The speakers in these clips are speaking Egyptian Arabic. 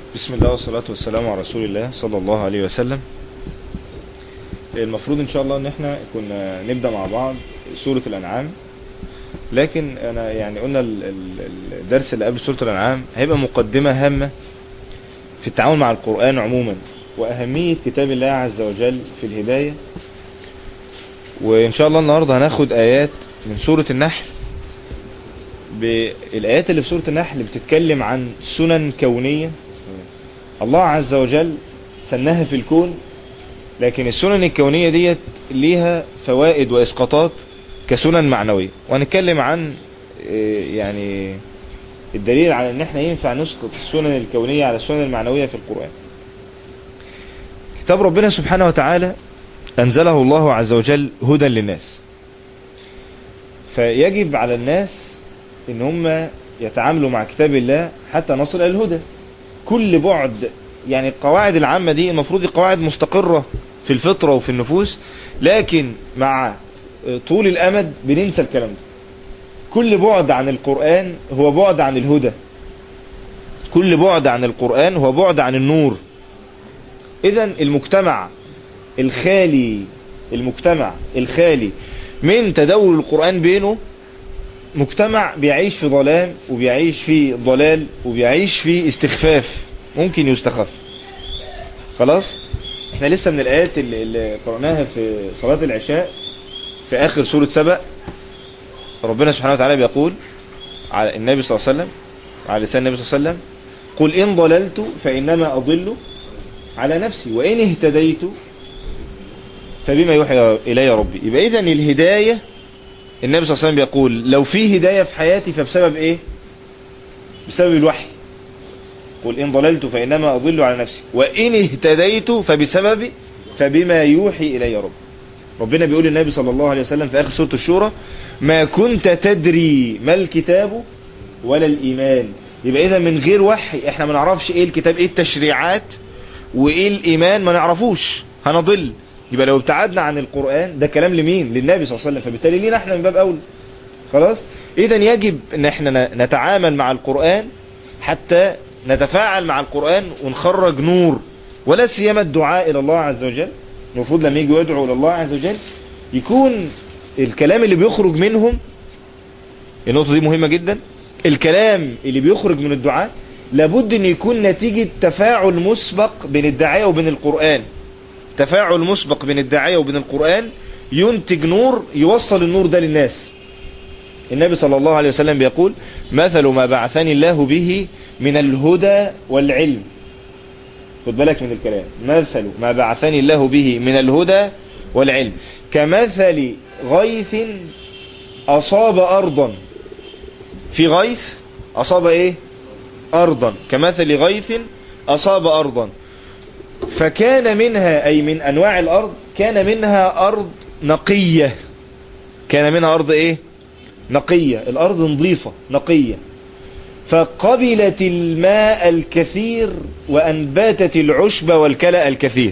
بسم الله والصلاة والسلام على رسول الله صلى الله عليه وسلم المفروض ان شاء الله ان احنا كنا نبدأ مع بعض سورة الانعام لكن انا يعني قلنا ال- ال- الدرس اللي قبل سورة الانعام هيبقى مقدمة هامة في التعامل مع القرآن عموما واهمية كتاب الله عز وجل في الهداية وان شاء الله النهاردة هناخد ايات من سورة النحل بالآيات اللي في سورة النحل بتتكلم عن سنن كونية الله عز وجل سنها في الكون لكن السنن الكونية ديت ليها فوائد وإسقاطات كسنن معنوية وهنتكلم عن آه، يعني الدليل على ان احنا ينفع نسقط السنن الكونية على السنن المعنوية في القرآن كتاب ربنا سبحانه وتعالى أنزله الله عز وجل هدى للناس فيجب على الناس ان هم يتعاملوا مع كتاب الله حتى نصل الى الهدى كل بعد يعني القواعد العامة دي المفروض قواعد مستقرة في الفطرة وفي النفوس لكن مع طول الامد بننسى الكلام ده كل بعد عن القرآن هو بعد عن الهدى كل بعد عن القرآن هو بعد عن النور اذا المجتمع الخالي المجتمع الخالي من تداول القرآن بينه مجتمع بيعيش في ظلام وبيعيش في ضلال وبيعيش في استخفاف ممكن يستخف خلاص احنا لسه من الآيات اللي, اللي قرأناها في صلاة العشاء في آخر سورة سبأ ربنا سبحانه وتعالى بيقول على النبي صلى الله عليه وسلم على لسان النبي صلى الله عليه وسلم قل إن ضللت فإنما أضل على نفسي وإن اهتديت فبما يوحي إلي ربي يبقى إذن الهداية النبي صلى الله عليه وسلم بيقول لو في هداية في حياتي فبسبب ايه بسبب الوحي قل ان ضللت فانما اضل على نفسي وان اهتديت فبسبب فبما يوحي الي رب ربنا بيقول للنبي صلى الله عليه وسلم في اخر سورة الشورى ما كنت تدري ما الكتاب ولا الايمان يبقى اذا من غير وحي احنا ما نعرفش ايه الكتاب ايه التشريعات وايه الايمان ما نعرفوش هنضل يبقى لو ابتعدنا عن القرآن ده كلام لمين للنبي صلى الله عليه وسلم فبالتالي لينا احنا من باب اولى خلاص اذا يجب ان احنا نتعامل مع القرآن حتى نتفاعل مع القرآن ونخرج نور ولا سيما الدعاء الى الله عز وجل المفروض لما يجوا يدعوا الى الله عز وجل يكون الكلام اللي بيخرج منهم النقطة دي مهمة جدا الكلام اللي بيخرج من الدعاء لابد ان يكون نتيجة تفاعل مسبق بين الداعية وبين القرآن تفاعل مسبق بين الداعية وبين القرآن ينتج نور يوصل النور ده للناس النبي صلى الله عليه وسلم بيقول مثل ما بعثني الله به من الهدى والعلم خد بالك من الكلام مثل ما بعثني الله به من الهدى والعلم كمثل غيث أصاب أرضا في غيث أصاب إيه أرضا كمثل غيث أصاب أرضا فكان منها أي من أنواع الأرض كان منها أرض نقية كان منها أرض إيه نقية الأرض نظيفة نقية فقبلت الماء الكثير وأنباتت العشب والكلأ الكثير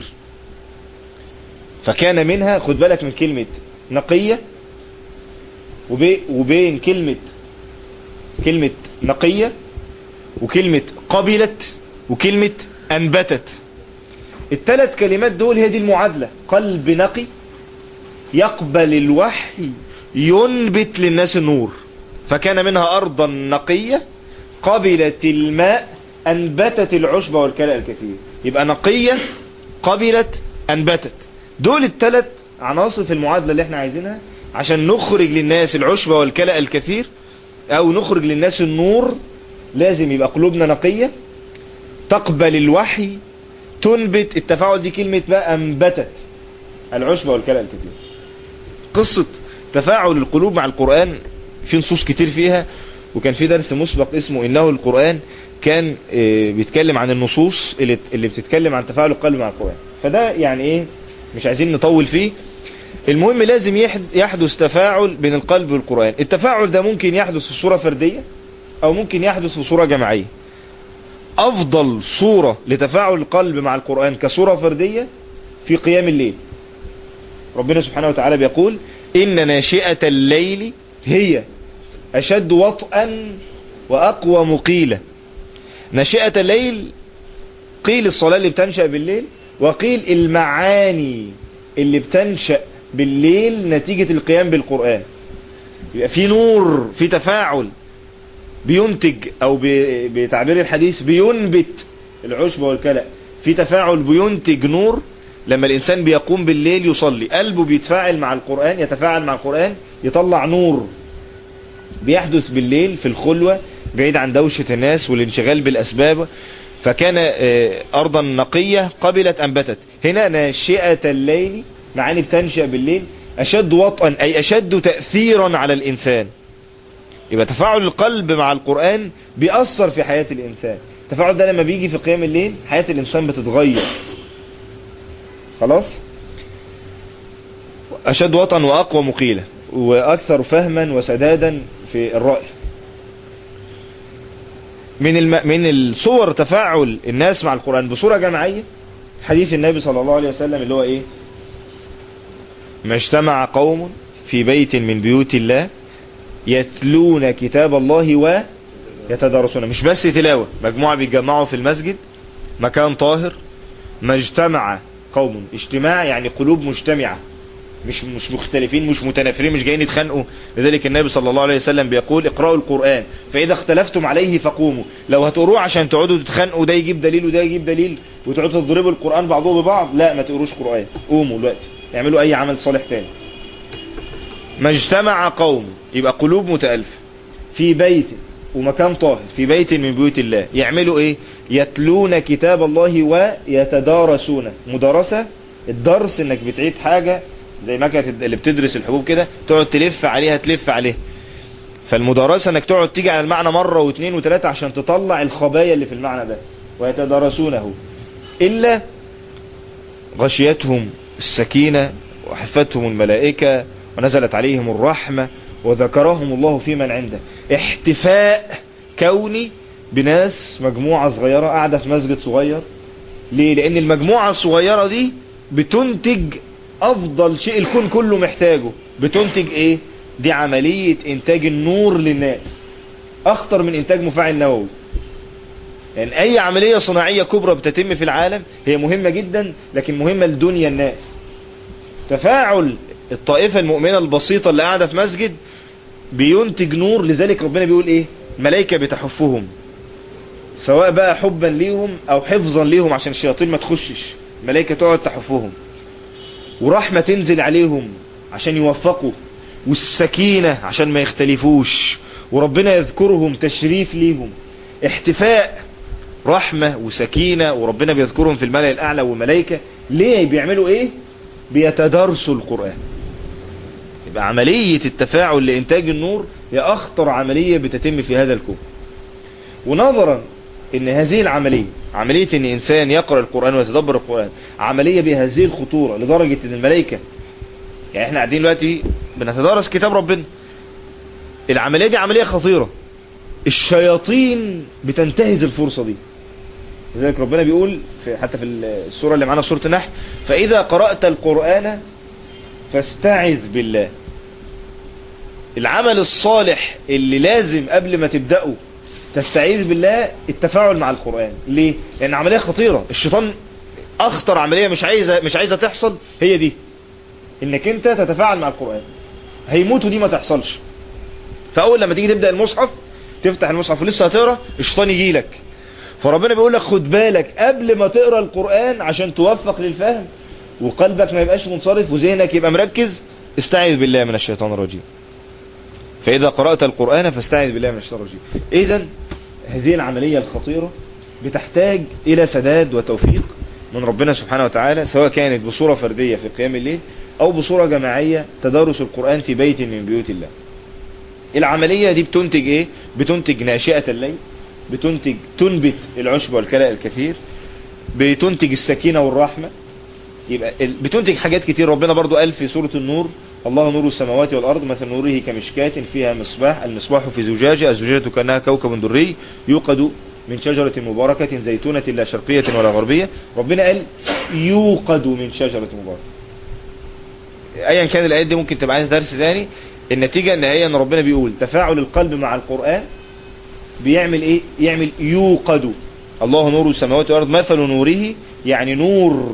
فكان منها خد بالك من كلمة نقية وبي وبين كلمة كلمة نقية وكلمة قبلت وكلمة أنبتت الثلاث كلمات دول هي دي المعادلة قلب نقي يقبل الوحي ينبت للناس النور فكان منها أرضا نقية قبلت الماء أنبتت العشب والكلأ الكثير يبقى نقية قبلت أنبتت دول الثلاث عناصر في المعادلة اللي احنا عايزينها عشان نخرج للناس العشب والكلأ الكثير او نخرج للناس النور لازم يبقى قلوبنا نقية تقبل الوحي تنبت التفاعل دي كلمة بقى انبتت العشبة والكلى الكثير قصة تفاعل القلوب مع القرآن في نصوص كتير فيها وكان في درس مسبق اسمه انه القرآن كان آه، بيتكلم عن النصوص اللي اللي بتتكلم عن تفاعل القلب مع القرآن فده يعني ايه مش عايزين نطول فيه المهم لازم يحد- يحدث تفاعل بين القلب والقرآن التفاعل ده ممكن يحدث في صورة فردية او ممكن يحدث في صورة جماعية افضل صورة لتفاعل القلب مع القرآن كصورة فردية في قيام الليل ربنا سبحانه وتعالى بيقول ان ناشئة الليل هي اشد وطئا واقوى مقيلة ناشئة الليل قيل الصلاة اللي بتنشأ بالليل وقيل المعاني اللي بتنشأ بالليل نتيجة القيام بالقرآن يبقى في نور في تفاعل بينتج او بتعبير الحديث بينبت العشب والكلأ في تفاعل بينتج نور لما الانسان بيقوم بالليل يصلي قلبه بيتفاعل مع القرآن يتفاعل مع القرآن يطلع نور بيحدث بالليل في الخلوة بعيد عن دوشة الناس والانشغال بالاسباب فكان ارضا نقية قبلت انبتت هنا ناشئة الليل معاني بتنشأ بالليل اشد وطئا اي اشد تأثيرا على الانسان يبقى تفاعل القلب مع القرآن بيأثر في حياة الانسان التفاعل ده لما بيجي في قيام الليل حياة الانسان بتتغير خلاص اشد وطئا واقوى مقيلة واكثر فهما وسدادا في الرأي من الم... من الصور تفاعل الناس مع القرآن بصورة جماعية حديث النبي صلى الله عليه وسلم اللي هو ايه ما اجتمع قوم في بيت من بيوت الله يتلون كتاب الله ويتدارسون مش بس تلاوة مجموعة بيتجمعوا في المسجد مكان طاهر ما اجتمع قوم اجتماع يعني قلوب مجتمعة مش مش مختلفين مش متنافرين مش جايين يتخانقوا لذلك النبي صلى الله عليه وسلم بيقول اقرأوا القرآن فإذا اختلفتم عليه فقوموا لو هتقروه عشان تقعدوا تتخانقوا ده يجيب دليل وده يجيب دليل وتقعدوا تضربوا القرآن بعضه ببعض لا ما تقروش قرآن قوموا دلوقتي اعملوا اي عمل صالح تاني ما اجتمع قوم يبقى قلوب متألفة في بيت ومكان طاهر في بيت من بيوت الله يعملوا ايه يتلون كتاب الله ويتدارسون مدارسة الدرس انك بتعيد حاجة زي ما كانت اللي بتدرس الحبوب كده تقعد تلف عليها تلف عليها فالمدارسة انك تقعد تيجي على المعنى مرة واثنين وثلاثة عشان تطلع الخبايا اللي في المعنى ده ويتدارسونه إلا غشيتهم السكينة وحفتهم الملائكة ونزلت عليهم الرحمة وذكرهم الله في من عنده احتفاء كوني بناس مجموعة صغيرة قاعدة في مسجد صغير ليه لان المجموعة الصغيرة دي بتنتج افضل شيء الكون كله محتاجه بتنتج ايه دي عملية انتاج النور للناس اخطر من انتاج مفاعل نووي يعني اي عملية صناعية كبرى بتتم في العالم هي مهمة جدا لكن مهمة لدنيا الناس تفاعل الطائفة المؤمنة البسيطة اللي قاعدة في مسجد بينتج نور لذلك ربنا بيقول ايه ملائكة بتحفهم سواء بقى حبا ليهم او حفظا ليهم عشان الشياطين ما تخشش ملائكة تقعد تحفهم ورحمة تنزل عليهم عشان يوفقوا والسكينة عشان ما يختلفوش وربنا يذكرهم تشريف ليهم احتفاء رحمة وسكينة وربنا بيذكرهم في الملأ الأعلى والملائكة ليه بيعملوا ايه بيتدارسوا القرآن يبقى عملية التفاعل لإنتاج النور هي أخطر عملية بتتم في هذا الكون ونظرا ان هذه العملية عملية ان انسان يقرأ القرآن ويتدبر القرآن عملية بهذه الخطورة لدرجة ان الملائكة يعني احنا قاعدين دلوقتي بنتدارس كتاب ربنا العملية دي عملية خطيرة الشياطين بتنتهز الفرصة دي لذلك ربنا بيقول في حتى في السورة اللي معانا سورة النحل فإذا قرأت القرآن فاستعذ بالله العمل الصالح اللي لازم قبل ما تبدأه تستعيذ بالله التفاعل مع القرآن ليه؟ لأن عملية خطيرة الشيطان أخطر عملية مش عايزة, مش عايزة تحصل هي دي إنك أنت تتفاعل مع القرآن هيموتوا دي ما تحصلش فأول لما تيجي تبدأ المصحف تفتح المصحف ولسه هتقرا الشيطان يجي لك فربنا بيقول لك خد بالك قبل ما تقرا القرآن عشان توفق للفهم وقلبك ما يبقاش منصرف وذهنك يبقى مركز استعذ بالله من الشيطان الرجيم فإذا قرأت القرآن فاستعذ بالله من الشيطان الرجيم إذا هذه العملية الخطيرة بتحتاج إلى سداد وتوفيق من ربنا سبحانه وتعالى سواء كانت بصورة فردية في قيام الليل أو بصورة جماعية تدارس القرآن في بيت من بيوت الله العملية دي بتنتج إيه؟ بتنتج ناشئة الليل بتنتج تنبت العشب والكلاء الكثير بتنتج السكينة والرحمة يبقى بتنتج حاجات كتير ربنا برضو قال في سورة النور الله نور السماوات والأرض مثل نوره كمشكاة فيها مصباح المصباح في زجاجة الزجاجة كأنها كوكب دري يوقد من شجرة مباركة زيتونة لا شرقية ولا غربية ربنا قال يوقد من شجرة مباركة ايا كان الايات دي ممكن تبقى عايز درس ثاني النتيجة النهائية ان ربنا بيقول تفاعل القلب مع القرآن بيعمل ايه يعمل يوقد الله نور السماوات والأرض مثل نوره يعني نور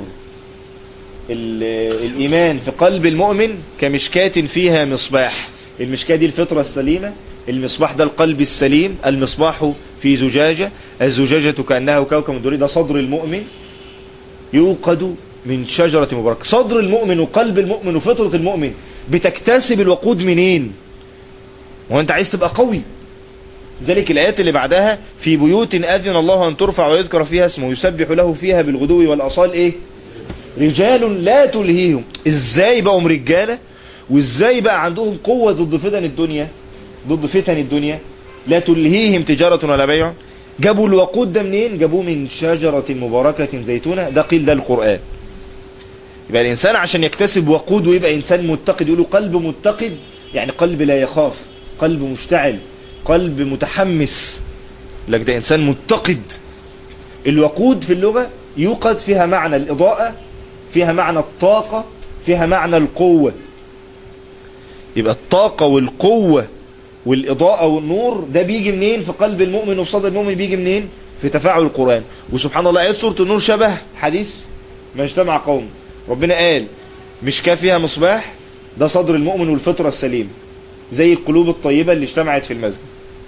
ال- الإيمان في قلب المؤمن كمشكاة فيها مصباح المشكاة دي الفطرة السليمة المصباح ده القلب السليم المصباح في زجاجة الزجاجة كأنها كوكب دري ده صدر المؤمن يوقد من شجرة مباركة صدر المؤمن وقلب المؤمن وفطرة المؤمن بتكتسب الوقود منين وانت عايز تبقى قوي ذلك الآيات اللي بعدها في بيوت أذن الله أن ترفع ويذكر فيها اسمه يسبح له فيها بالغدو والأصال إيه رجال لا تلهيهم إزاي بقوا رجالة وإزاي بقى عندهم قوة ضد فتن الدنيا ضد فتن الدنيا لا تلهيهم تجارة ولا بيع جابوا الوقود ده منين جابوه من شجرة مباركة زيتونة ده قيل ده القرآن يبقى الإنسان عشان يكتسب وقود ويبقى إنسان متقد يقولوا قلب متقد يعني قلب لا يخاف قلب مشتعل قلب متحمس لك ده إنسان متقد الوقود في اللغة يوقد فيها معنى الإضاءة فيها معنى الطاقة فيها معنى القوة يبقى الطاقة والقوة والإضاءة والنور ده بيجي منين في قلب المؤمن وفي صدر المؤمن بيجي منين في تفاعل القرآن وسبحان الله آيات سورة النور شبه حديث ما اجتمع قوم ربنا قال مش كافيها مصباح ده صدر المؤمن والفطرة السليم زي القلوب الطيبة اللي اجتمعت في المسجد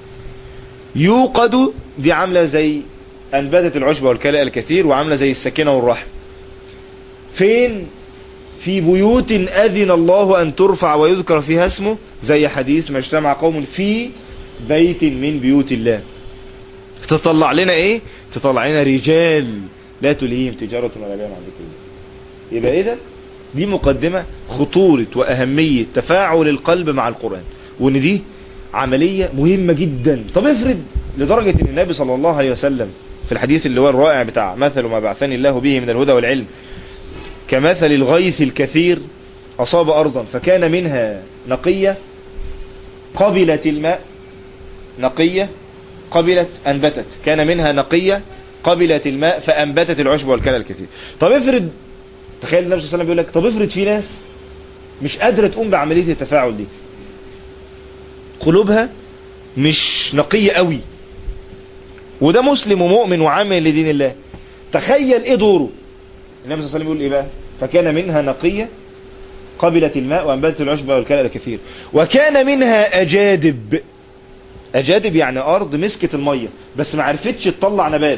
يوقد دي عاملة زي أنبتت العشبة والكلاء الكثير وعاملة زي السكينة والرحم فين في بيوت أذن الله أن ترفع ويذكر فيها اسمه زي حديث ما اجتمع قوم في بيت من بيوت الله تطلع لنا ايه تطلع لنا رجال لا تلهيهم تجارة ولا بيع عن ذكر الله يبقى ايه ده دي مقدمة خطورة وأهمية تفاعل القلب مع القرآن وان دي عملية مهمة جدا طب افرض لدرجة ان النبي صلى الله عليه وسلم في الحديث اللي هو الرائع بتاع مثل ما بعثني الله به من الهدى والعلم كمثل الغيث الكثير أصاب أرضا فكان منها نقية قبلت الماء نقية قبلت أنبتت كان منها نقية قبلت الماء فأنبتت العشب والكلى الكثير طب افرض تخيل النبي صلى الله عليه وسلم بيقول لك طب افرض في ناس مش قادرة تقوم بعملية التفاعل دي قلوبها مش نقية قوي وده مسلم ومؤمن وعامل لدين الله تخيل ايه دوره النبي صلى الله عليه وسلم يقول ايه بقى فكان منها نقية قبلت الماء وانبتت العشب والكلى الكثير وكان منها اجادب اجادب يعني ارض مسكت المية بس ما عرفتش تطلع نبات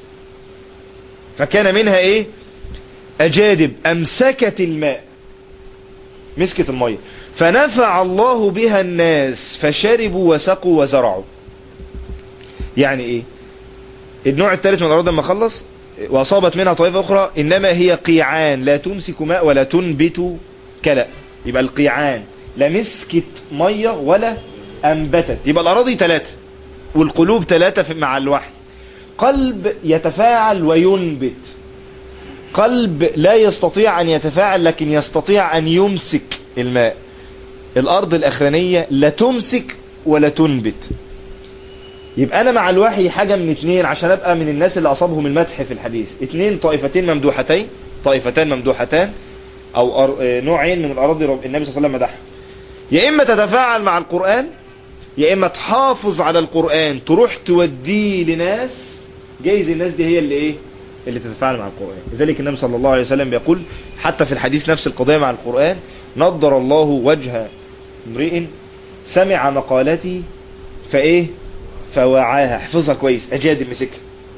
فكان منها ايه اجادب امسكت الماء مسكت المية فنفع الله بها الناس فشربوا وسقوا وزرعوا يعني ايه النوع الثالث من الارض لما خلص واصابت منها طائفة اخرى انما هي قيعان لا تمسك ماء ولا تنبت كلأ يبقى القيعان لا مسكت مية ولا انبتت يبقى الاراضي ثلاثة والقلوب ثلاثة مع الوحي قلب يتفاعل وينبت قلب لا يستطيع ان يتفاعل لكن يستطيع ان يمسك الماء الارض الاخرانية لا تمسك ولا تنبت يبقى انا مع الوحي حاجة من اتنين عشان ابقى من الناس اللي اصابهم المدح في الحديث اتنين طائفتين ممدوحتين طائفتان ممدوحتان او أر... نوعين من الاراضي رب... النبي صلى الله عليه وسلم مدحها يا اما تتفاعل مع القرآن يا اما تحافظ على القرآن تروح توديه لناس جايز الناس دي هي اللي ايه اللي تتفاعل مع القرآن لذلك النبي صلى الله عليه وسلم بيقول حتى في الحديث نفس القضية مع القرآن نضر الله وجه امرئ سمع مقالتي فايه فوعاها حفظها كويس اجاد المسكها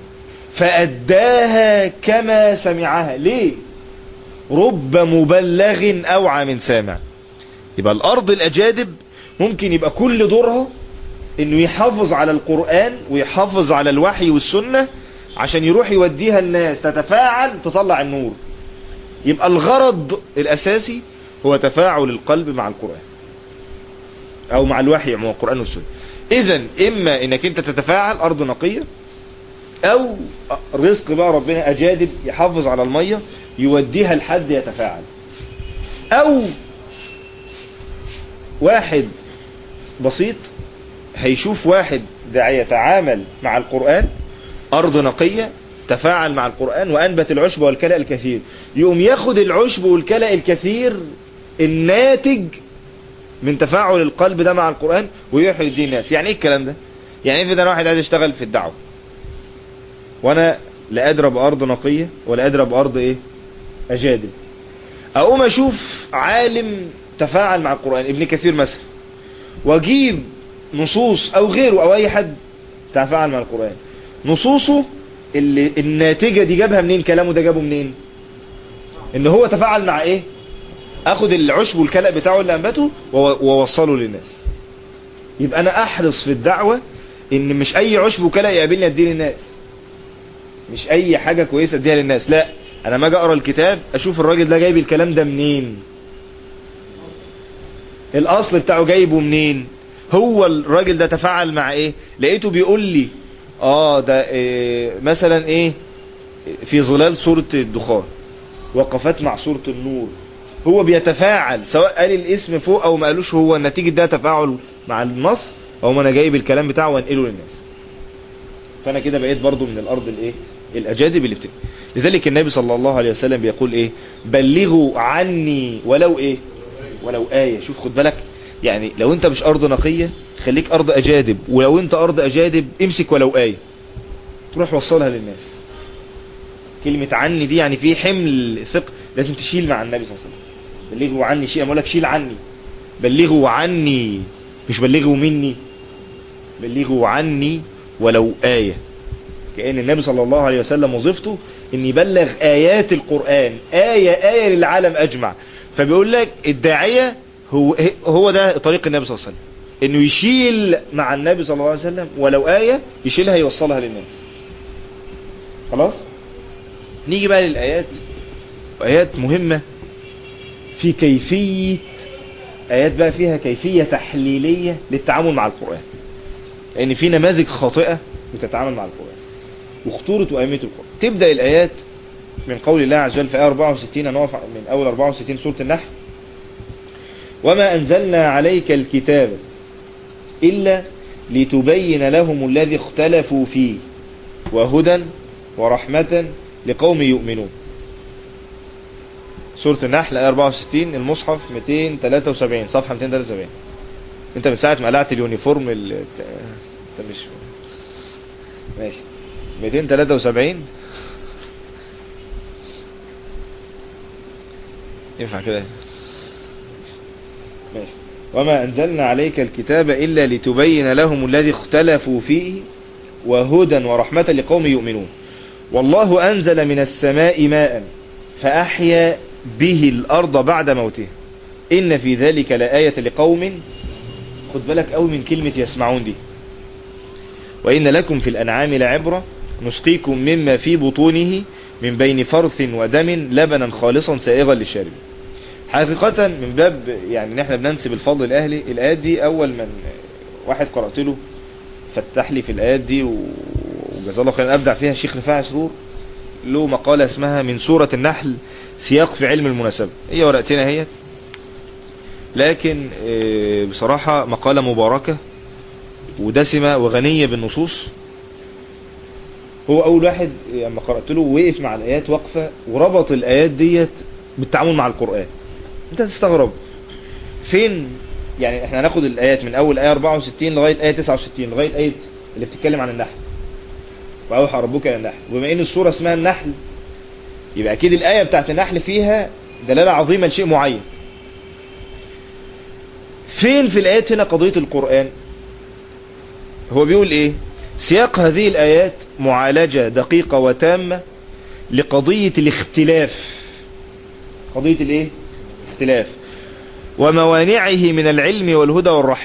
فأداها كما سمعها ليه رب مبلغ أوعى من سامع يبقى الأرض الأجادب ممكن يبقى كل دورها انه يحافظ على القرآن ويحافظ على الوحي والسنة عشان يروح يوديها الناس تتفاعل تطلع النور يبقى الغرض الأساسي هو تفاعل القلب مع القرآن أو مع الوحي مع القرآن والسنة إذا إما إنك أنت تتفاعل أرض نقية أو رزق بقى ربنا أجادب يحافظ على المية يوديها لحد يتفاعل أو واحد بسيط هيشوف واحد ده يتعامل مع القرآن أرض نقية تفاعل مع القرآن وأنبت العشب والكلأ الكثير يقوم ياخد العشب والكلأ الكثير الناتج من تفاعل القلب ده مع القرآن ويروح يديه الناس يعني ايه الكلام ده يعني ايه ده واحد عايز يشتغل في الدعوة وانا لا ادرى بارض نقية ولا ادرى بارض ايه اجادب اقوم اشوف عالم تفاعل مع القرآن ابن كثير مثلا واجيب نصوص او غيره او اي حد تفاعل مع القرآن نصوصه اللي الناتجة دي جابها منين كلامه ده جابه منين ان هو تفاعل مع ايه اخد العشب والكلأ بتاعه اللي انبته ووصله للناس يبقى انا احرص في الدعوة ان مش اي عشب وكلأ يقابلني اديه للناس مش اي حاجة كويسة اديها للناس لا انا ما اجي اقرا الكتاب اشوف الراجل ده جايب الكلام ده منين الاصل بتاعه جايبه منين هو الراجل ده تفاعل مع ايه لقيته بيقول لي اه ده إيه مثلا ايه في ظلال سورة الدخان وقفات مع سورة النور هو بيتفاعل سواء قال الاسم فوق او ما قالوش هو نتيجة ده تفاعل مع النص او ما انا جايب الكلام بتاعه وانقله للناس فانا كده بقيت برضو من الارض الايه الاجادب اللي بتبقى لذلك النبي صلى الله عليه وسلم بيقول ايه بلغوا عني ولو ايه ولو آية شوف خد بالك يعني لو انت مش ارض نقية خليك ارض اجادب ولو انت ارض اجادب امسك ولو آية تروح وصلها للناس كلمة عني دي يعني في حمل ثق لازم تشيل مع النبي صلى الله عليه وسلم بلغوا عني شيء اقول لك شيل عني بلغوا عني مش بلغوا مني بلغوا عني ولو آية كأن النبي صلى الله عليه وسلم وظيفته ان يبلغ آيات القرآن آية آية للعالم أجمع فبيقول لك الداعية هو, هو ده طريق النبي صلى الله عليه وسلم انه يشيل مع النبي صلى الله عليه وسلم ولو آية يشيلها يوصلها للناس خلاص نيجي بقى للآيات آيات مهمة في كيفية آيات بقى فيها كيفية تحليلية للتعامل مع القرآن لأن في نماذج خاطئة بتتعامل مع القرآن وخطورة وأهمية القرآن تبدأ الآيات من قول الله عز وجل في آية 64 نقف من أول 64 سورة النحل وما أنزلنا عليك الكتاب إلا لتبين لهم الذي اختلفوا فيه وهدى ورحمة لقوم يؤمنون سورة النحل آية 64 المصحف 273 صفحة 273 انت من ساعة ما قلعت اليونيفورم ال... انت مش ماشي 273 ينفع كده ماشي وما أنزلنا عليك الكتاب إلا لتبين لهم الذي اختلفوا فيه وهدى ورحمة لقوم يؤمنون والله أنزل من السماء ماء فأحيا به الأرض بعد موته إن في ذلك لآية لقوم خد بالك قوي من كلمة يسمعون دي وإن لكم في الأنعام لعبرة نسقيكم مما في بطونه من بين فرث ودم لبنا خالصا سائغا للشارب حقيقة من باب يعني نحن بننسب الفضل الأهلي الآيات دي أول من واحد قرأت له فتح لي في الآيات دي وجزاه الله خيرا أبدع فيها الشيخ رفاعي سرور له مقالة اسمها من سورة النحل سياق في علم المناسبة هي ورقتنا هي لكن بصراحة مقالة مباركة ودسمة وغنية بالنصوص هو أول واحد لما قرأت له وقف مع الآيات وقفة وربط الآيات ديت بالتعامل مع القرآن انت تستغرب فين يعني احنا هناخد الآيات من أول آية 64 لغاية آية 69 لغاية آية اللي بتتكلم عن النحل وأوحى ربك إلى النحل وبما إن السورة اسمها النحل يبقى أكيد الآية بتاعت النحل فيها دلالة عظيمة لشيء معين فين في الآيات هنا قضية القرآن هو بيقول ايه سياق هذه الآيات معالجة دقيقة وتامة لقضية الاختلاف قضية الايه اختلاف وموانعه من العلم والهدى والرحمة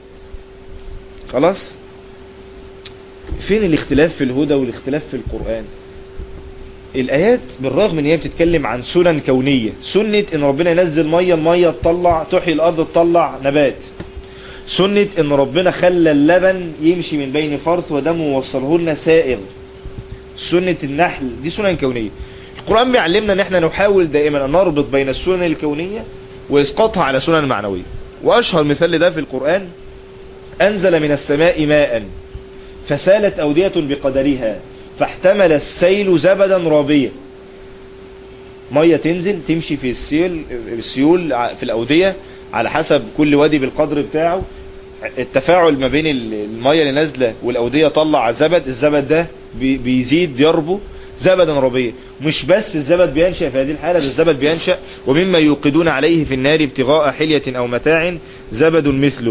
خلاص فين الاختلاف في الهدى والاختلاف في القرآن الآيات بالرغم ان هي بتتكلم عن سنن كونية سنة ان ربنا ينزل مية المية تطلع تحيي الارض تطلع نبات سنة ان ربنا خلى اللبن يمشي من بين فرث ودم ووصله لنا سائغ سنة النحل دي سنن كونية القرآن بيعلمنا ان احنا نحاول دائما ان نربط بين السنن الكونية واسقاطها على سنن المعنوية واشهر مثال لده في القرآن انزل من السماء ماء فسالت اودية بقدرها فاحتمل السيل زبدا رابيا مية تنزل تمشي في السيل السيول في الأودية على حسب كل وادي بالقدر بتاعه التفاعل ما بين المية اللي نازلة والأودية طلع زبد الزبد ده بيزيد يربو زبدا ربيا مش بس الزبد بينشأ في هذه الحالة ده الزبد بينشأ ومما يوقدون عليه في النار ابتغاء حلية أو متاع زبد مثله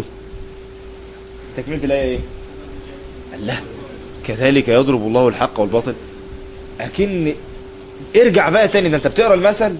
تكملة الآية ايه الله كذلك يضرب الله الحق والباطل أكن ارجع بقى تاني ده انت بتقرأ المثل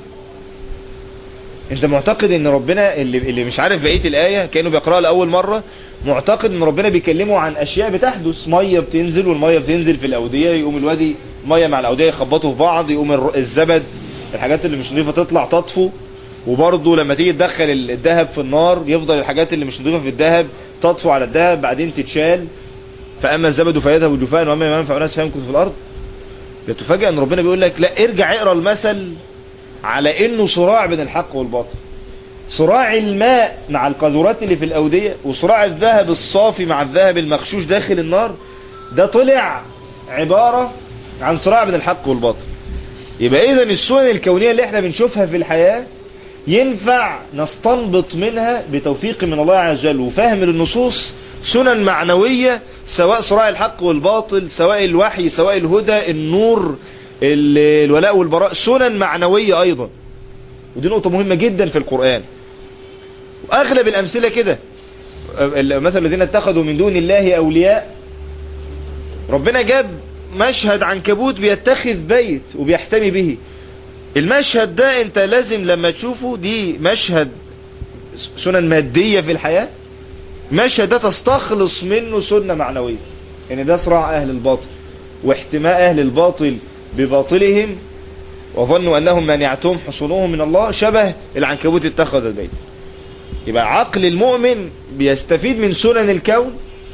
انت معتقد ان ربنا اللي, اللي مش عارف بقية الآية كأنه بيقرأها لأول مرة معتقد ان ربنا بيكلمه عن اشياء بتحدث مية بتنزل والمية بتنزل في الأودية يقوم الوادي مية مع الأودية يخبطوا في بعض يقوم الزبد الحاجات اللي مش نظيفة تطلع تطفو وبرضه لما تيجي تدخل الذهب في النار يفضل الحاجات اللي مش نظيفة في الذهب تطفو على الذهب بعدين تتشال فأما الزبد فيذهب جفاء وأما ما ينفع الناس فيمكث في الأرض لتفاجئ ان ربنا بيقول لك لا ارجع اقرا المثل على انه صراع بين الحق والباطل صراع الماء مع القاذورات اللي في الأودية وصراع الذهب الصافي مع الذهب المغشوش داخل النار ده طلع عبارة عن صراع بين الحق والباطل يبقى اذا السنن الكونية اللي احنا بنشوفها في الحياة ينفع نستنبط منها بتوفيق من الله عز وجل وفهم للنصوص سنن معنوية سواء صراع الحق والباطل سواء الوحي سواء الهدى النور الولاء والبراء سنن معنوية ايضا ودي نقطة مهمة جدا في القرآن واغلب الامثلة كده مثل الذين اتخذوا من دون الله اولياء ربنا جاب مشهد عنكبوت بيتخذ بيت وبيحتمي به المشهد ده انت لازم لما تشوفه دي مشهد سنن مادية في الحياة مشهد ده تستخلص منه سنة معنوية ان ده صراع اهل الباطل واحتماء اهل الباطل بباطلهم وظنوا انهم مانعتهم حصولهم من الله شبه العنكبوت اتخذ البيت يبقى عقل المؤمن بيستفيد من سنن الكون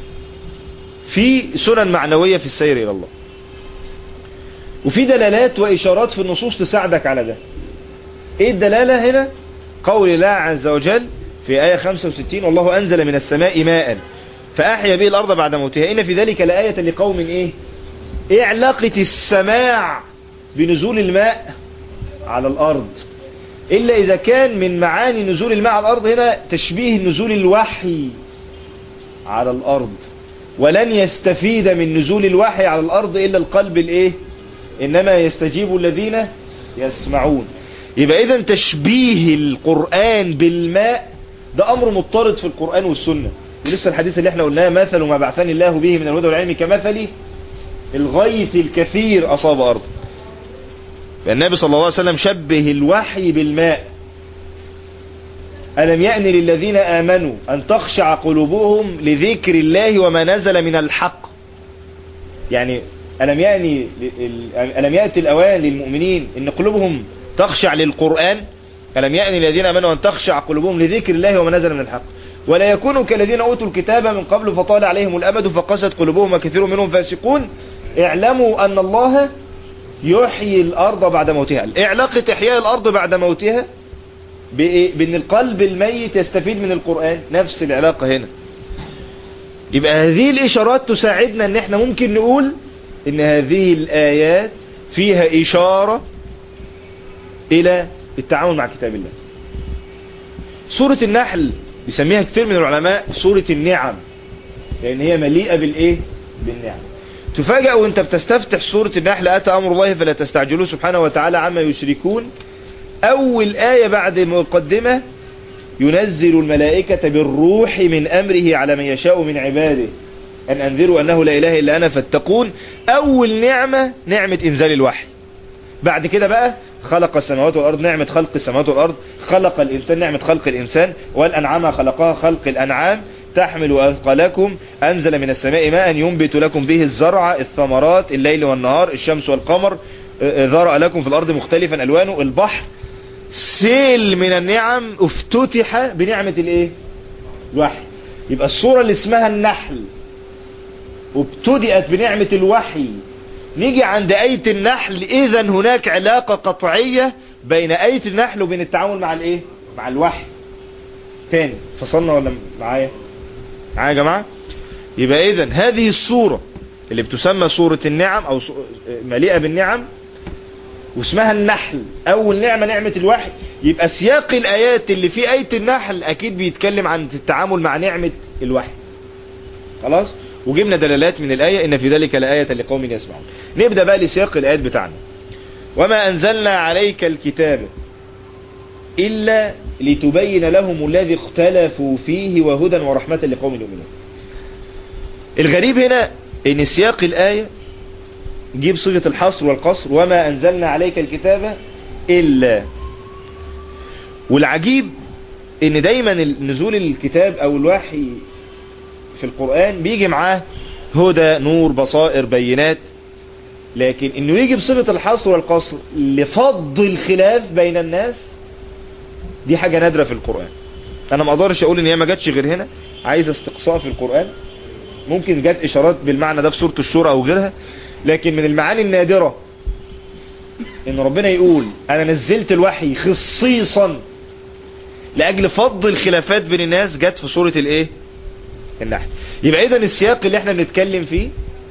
في سنن معنوية في السير الى الله وفي دلالات واشارات في النصوص تساعدك على ده ايه الدلالة هنا قول الله عز وجل في آية 65 والله أنزل من السماء ماء فأحيا به الأرض بعد موتها إن في ذلك لآية لقوم إيه إيه علاقة السماع بنزول الماء على الأرض إلا إذا كان من معاني نزول الماء على الأرض هنا تشبيه نزول الوحي على الأرض ولن يستفيد من نزول الوحي على الأرض إلا القلب الإيه إنما يستجيب الذين يسمعون يبقى إذا تشبيه القرآن بالماء ده أمر مضطرد في القرآن والسنة ولسه الحديث اللي احنا قلناه مثل ما بعثني الله به من الهدى والعلم كمثل الغيث الكثير أصاب أرض فالنبي صلى الله عليه وسلم شبه الوحي بالماء ألم يأن للذين آمنوا أن تخشع قلوبهم لذكر الله وما نزل من الحق يعني ألم يأني ألم يأتي الأوان للمؤمنين أن قلوبهم تخشع للقرآن ألم يأني الذين أمنوا أن تخشع قلوبهم لذكر الله وما نزل من الحق ولا يكونوا كالذين أوتوا الكتاب من قبل فطال عليهم الأمد فقست قلوبهم وكثير منهم فاسقون اعلموا أن الله يحيي الأرض بعد موتها علاقة إحياء الأرض بعد موتها بأن القلب الميت يستفيد من القرآن نفس العلاقة هنا يبقى هذه الإشارات تساعدنا أن احنا ممكن نقول أن هذه الآيات فيها إشارة إلى التعامل مع كتاب الله سورة النحل بيسميها كثير من العلماء سورة النعم لأن هي مليئة بالإيه بالنعم تفاجأ وانت بتستفتح سورة النحل أتى أمر الله فلا تستعجلوا سبحانه وتعالى عما يشركون أول آية بعد مقدمة ينزل الملائكة بالروح من أمره على من يشاء من عباده أن أنذروا أنه لا إله إلا أنا فاتقون أول نعمة نعمة إنزال الوحي بعد كده بقى خلق السماوات والأرض نعمة خلق السماوات والأرض خلق الإنسان نعمة خلق الإنسان والأنعام خلقها خلق الأنعام تحمل أثقالكم أنزل من السماء ماء ينبت لكم به الزرع الثمرات الليل والنهار الشمس والقمر ذرأ لكم في الأرض مختلفا ألوانه البحر سيل من النعم افتتح بنعمة الايه الوحي يبقى الصورة اللي اسمها النحل وابتدأت بنعمة الوحي نيجي عند آية النحل إذا هناك علاقة قطعية بين آية النحل وبين التعامل مع الإيه؟ مع الوحي تاني فصلنا ولا معايا معايا يا جماعة يبقى إذا هذه الصورة اللي بتسمى صورة النعم أو مليئة بالنعم واسمها النحل أول نعمة نعمة الوحي يبقى سياق الآيات اللي في آية النحل أكيد بيتكلم عن التعامل مع نعمة الوحي خلاص وجبنا دلالات من الآية إن في ذلك لآية لقوم يسمعون نبدأ بقى لسياق الآيات بتاعنا وما أنزلنا عليك الكتاب إلا لتبين لهم الذي اختلفوا فيه وهدى ورحمة لقوم يؤمنون الغريب هنا ان سياق الآية جيب صيغة الحصر والقصر وما أنزلنا عليك الكتاب إلا والعجيب ان دايما نزول الكتاب او الوحي في القرآن بيجي معاه هدى نور بصائر بينات لكن انه يجي بصيغة الحصر والقصر لفض الخلاف بين الناس دي حاجة نادرة في القرآن انا ما اقدرش اقول ان هي ما جاتش غير هنا عايز استقصاء في القرآن ممكن جات اشارات بالمعنى ده في سورة الشورى او غيرها لكن من المعاني النادرة ان ربنا يقول انا نزلت الوحي خصيصا لاجل فض الخلافات بين الناس جت في سورة الايه النحل يبقى اذا السياق اللي احنا بنتكلم فيه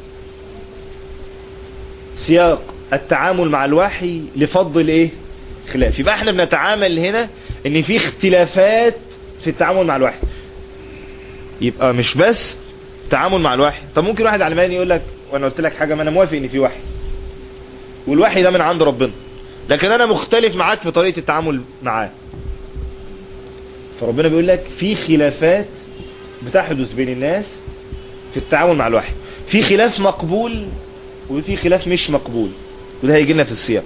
سياق التعامل مع الوحي لفض الايه خلاف يبقى احنا بنتعامل هنا ان في اختلافات في التعامل مع الوحي يبقى مش بس تعامل مع الوحي طب ممكن واحد علماني يقول لك وانا قلت لك حاجة ما انا موافق ان في وحي والوحي ده من عند ربنا لكن انا مختلف معاك في طريقة التعامل معاه فربنا بيقول لك في خلافات بتحدث بين الناس في التعامل مع الوحي في خلاف مقبول وفي خلاف مش مقبول وده هيجي لنا في السياق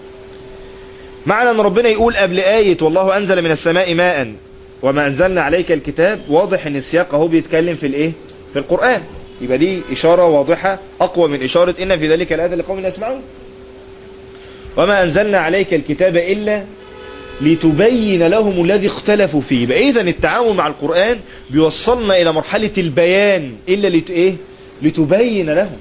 معنى ان ربنا يقول قبل آية والله انزل من السماء ماء وما انزلنا عليك الكتاب واضح ان السياق اهو بيتكلم في الايه في القرآن يبقى دي اشارة واضحة اقوى من اشارة ان في ذلك الآية لقوم يسمعون وما انزلنا عليك الكتاب الا لتبين لهم الذي اختلفوا فيه يبقى اذا التعامل مع القرآن بيوصلنا الى مرحلة البيان الا لت ايه لتبين لهم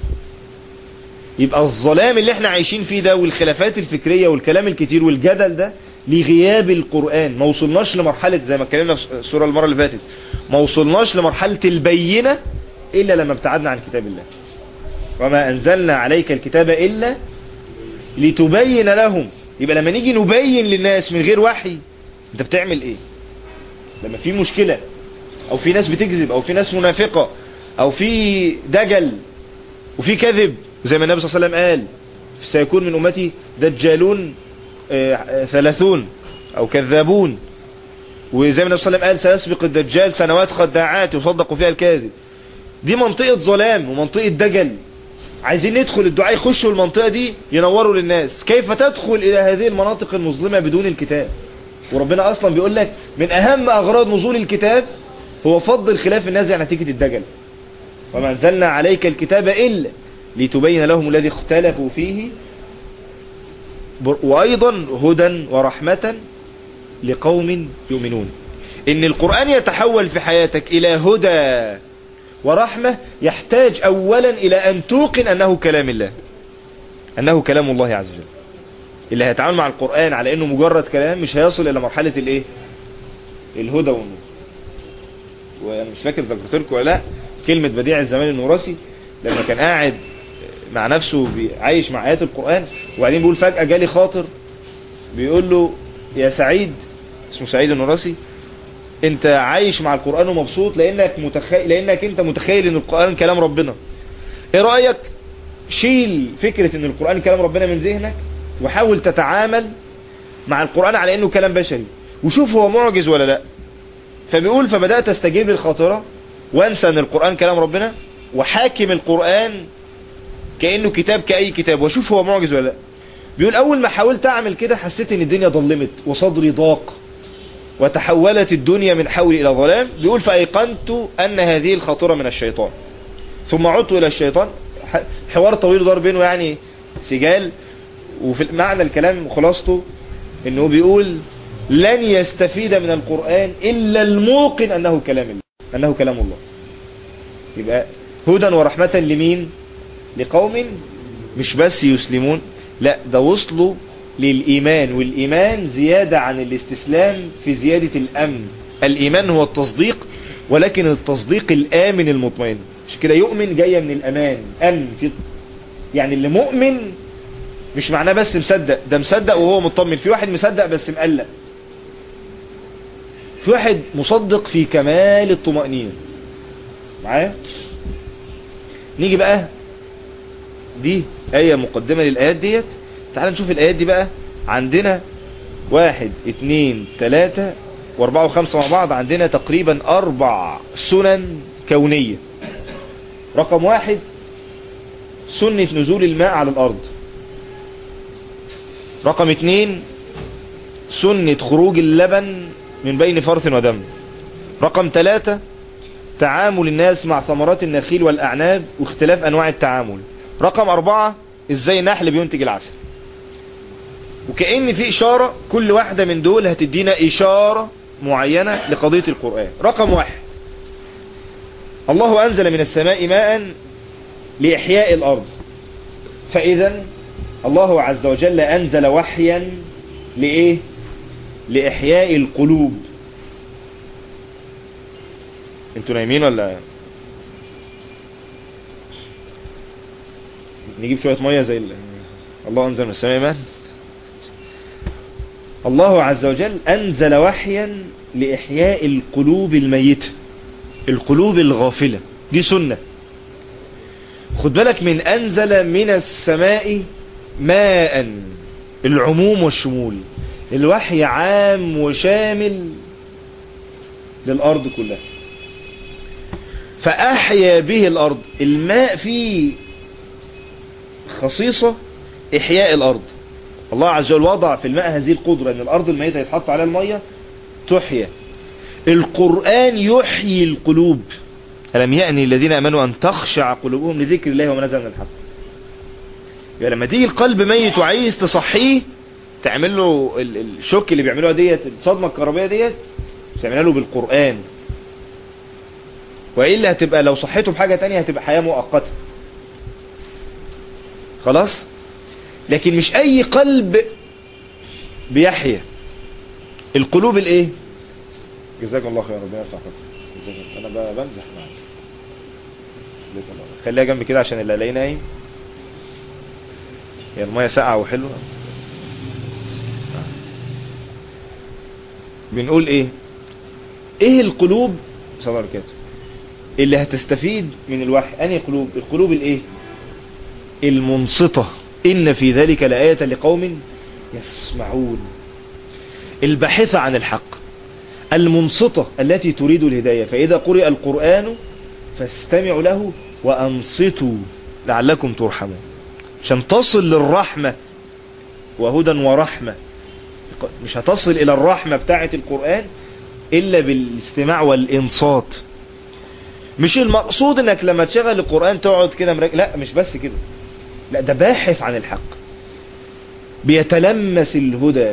يبقى الظلام اللي احنا عايشين فيه ده والخلافات الفكرية والكلام الكتير والجدل ده لغياب القرآن ما وصلناش لمرحلة زي ما اتكلمنا في السورة المرة اللي فاتت ما وصلناش لمرحلة البينة إلا لما ابتعدنا عن كتاب الله وما أنزلنا عليك الكتاب إلا لتبين لهم يبقى لما نيجي نبين للناس من غير وحي انت بتعمل ايه لما في مشكلة او في ناس بتكذب او في ناس منافقة او في دجل وفي كذب زي ما النبي صلى الله عليه وسلم قال سيكون من امتي دجالون ثلاثون او كذابون وزي ما النبي صلى الله عليه وسلم قال سيسبق الدجال سنوات خداعات يصدق فيها الكاذب دي منطقة ظلام ومنطقة دجل عايزين ندخل الدعاء يخشوا المنطقة دي ينوروا للناس كيف تدخل الى هذه المناطق المظلمة بدون الكتاب وربنا اصلا بيقول لك من اهم اغراض نزول الكتاب هو فض الخلاف النازع نتيجة الدجل وما انزلنا عليك الكتاب الا لتبين لهم الذي اختلفوا فيه وايضا هدى ورحمة لقوم يؤمنون ان القرآن يتحول في حياتك الى هدى ورحمة يحتاج اولا الى ان توقن انه كلام الله انه كلام الله عز وجل اللي هيتعامل مع القرآن على انه مجرد كلام مش هيصل الى مرحلة الايه الهدى والنور وانا مش فاكر ذكرت لكم ولا لا كلمة بديع الزمان النورسي لما كان قاعد مع نفسه عايش مع آيات القرآن وبعدين بيقول فجأة جالي خاطر بيقول له يا سعيد اسمه سعيد النورسي انت عايش مع القرآن ومبسوط لانك متخيل لانك انت متخيل ان القرآن كلام ربنا ايه رأيك شيل فكرة ان القرآن كلام ربنا من ذهنك وحاول تتعامل مع القرآن على انه كلام بشري وشوف هو معجز ولا لا فبيقول فبدأت استجيب للخاطرة وانسى ان القرآن كلام ربنا وحاكم القرآن كأنه كتاب كأي كتاب واشوف هو معجز ولا لا بيقول اول ما حاولت اعمل كده حسيت ان الدنيا ضلمت وصدري ضاق وتحولت الدنيا من حولي الى ظلام بيقول فايقنت ان هذه الخاطرة من الشيطان ثم عدت الى الشيطان حوار طويل دار بينه يعني سجال وفي معنى الكلام خلاصته انه بيقول لن يستفيد من القرآن الا الموقن انه كلام الله انه كلام الله يبقى هدى ورحمة لمين لقوم مش بس يسلمون لا ده وصلوا للإيمان والإيمان زيادة عن الاستسلام في زيادة الأمن الإيمان هو التصديق ولكن التصديق الآمن المطمئن مش كده يؤمن جاية من الأمان أمن في يعني اللي مؤمن مش معناه بس مصدق ده مصدق وهو مطمن في واحد مصدق بس مقلق في واحد مصدق في كمال الطمأنينة معايا نيجي بقى دي آية مقدمة للآيات ديت تعال نشوف الآيات دي بقى عندنا واحد اتنين تلاتة واربعة وخمسة مع بعض عندنا تقريبا اربع سنن كونية رقم واحد سنة نزول الماء على الارض رقم اتنين سنة خروج اللبن من بين فرث ودم رقم ثلاثة تعامل الناس مع ثمرات النخيل والأعناب واختلاف أنواع التعامل رقم أربعة إزاي النحل بينتج العسل وكأن في إشارة كل واحدة من دول هتدينا إشارة معينة لقضية القرآن رقم واحد الله أنزل من السماء ماء لإحياء الأرض فإذا الله عز وجل أنزل وحيا لإيه لإحياء القلوب انتوا نايمين ولا نجيب شوية مية زي ال... الله أنزل من السماء ماء الله عز وجل أنزل وحيا لإحياء القلوب الميتة القلوب الغافلة دي سنة خد بالك من أنزل من السماء ماء العموم والشمول الوحي عام وشامل للأرض كلها فأحيا به الأرض الماء فيه خصيصة إحياء الأرض الله عز وجل وضع في الماء هذه القدرة أن الأرض الميتة يتحط عليها المية تحيا القرآن يحيي القلوب ألم يأني الذين أمنوا أن تخشع قلوبهم لذكر الله وما نزل من الحق يعني لما تيجي القلب ميت وعايز تصحيه تعمل له الشوك اللي بيعملوها ديت الصدمة الكهربائية ديت تعملها له بالقرآن وإلا هتبقى لو صحيته بحاجة تانية هتبقى حياة مؤقتة خلاص لكن مش أي قلب بيحيا القلوب الايه جزاك الله خير ربنا يرفع قدرك انا بمزح معاك خليها جنبي كده عشان اللي الاقيه نايم هي الميه ساقعه وحلوه بنقول ايه ايه القلوب صلى الله عليه اللي هتستفيد من الوحي انهي قلوب القلوب الايه المنصتة ان في ذلك لآية لقوم يسمعون الباحثة عن الحق المنصتة التي تريد الهداية فإذا قرئ القرآن فاستمعوا له وأنصتوا لعلكم ترحمون عشان تصل للرحمة وهدى ورحمة مش هتصل إلى الرحمة بتاعة القرآن إلا بالاستماع والإنصات مش المقصود انك لما تشغل القرآن تقعد كده مرك... لا مش بس كده لا ده باحث عن الحق بيتلمس الهدى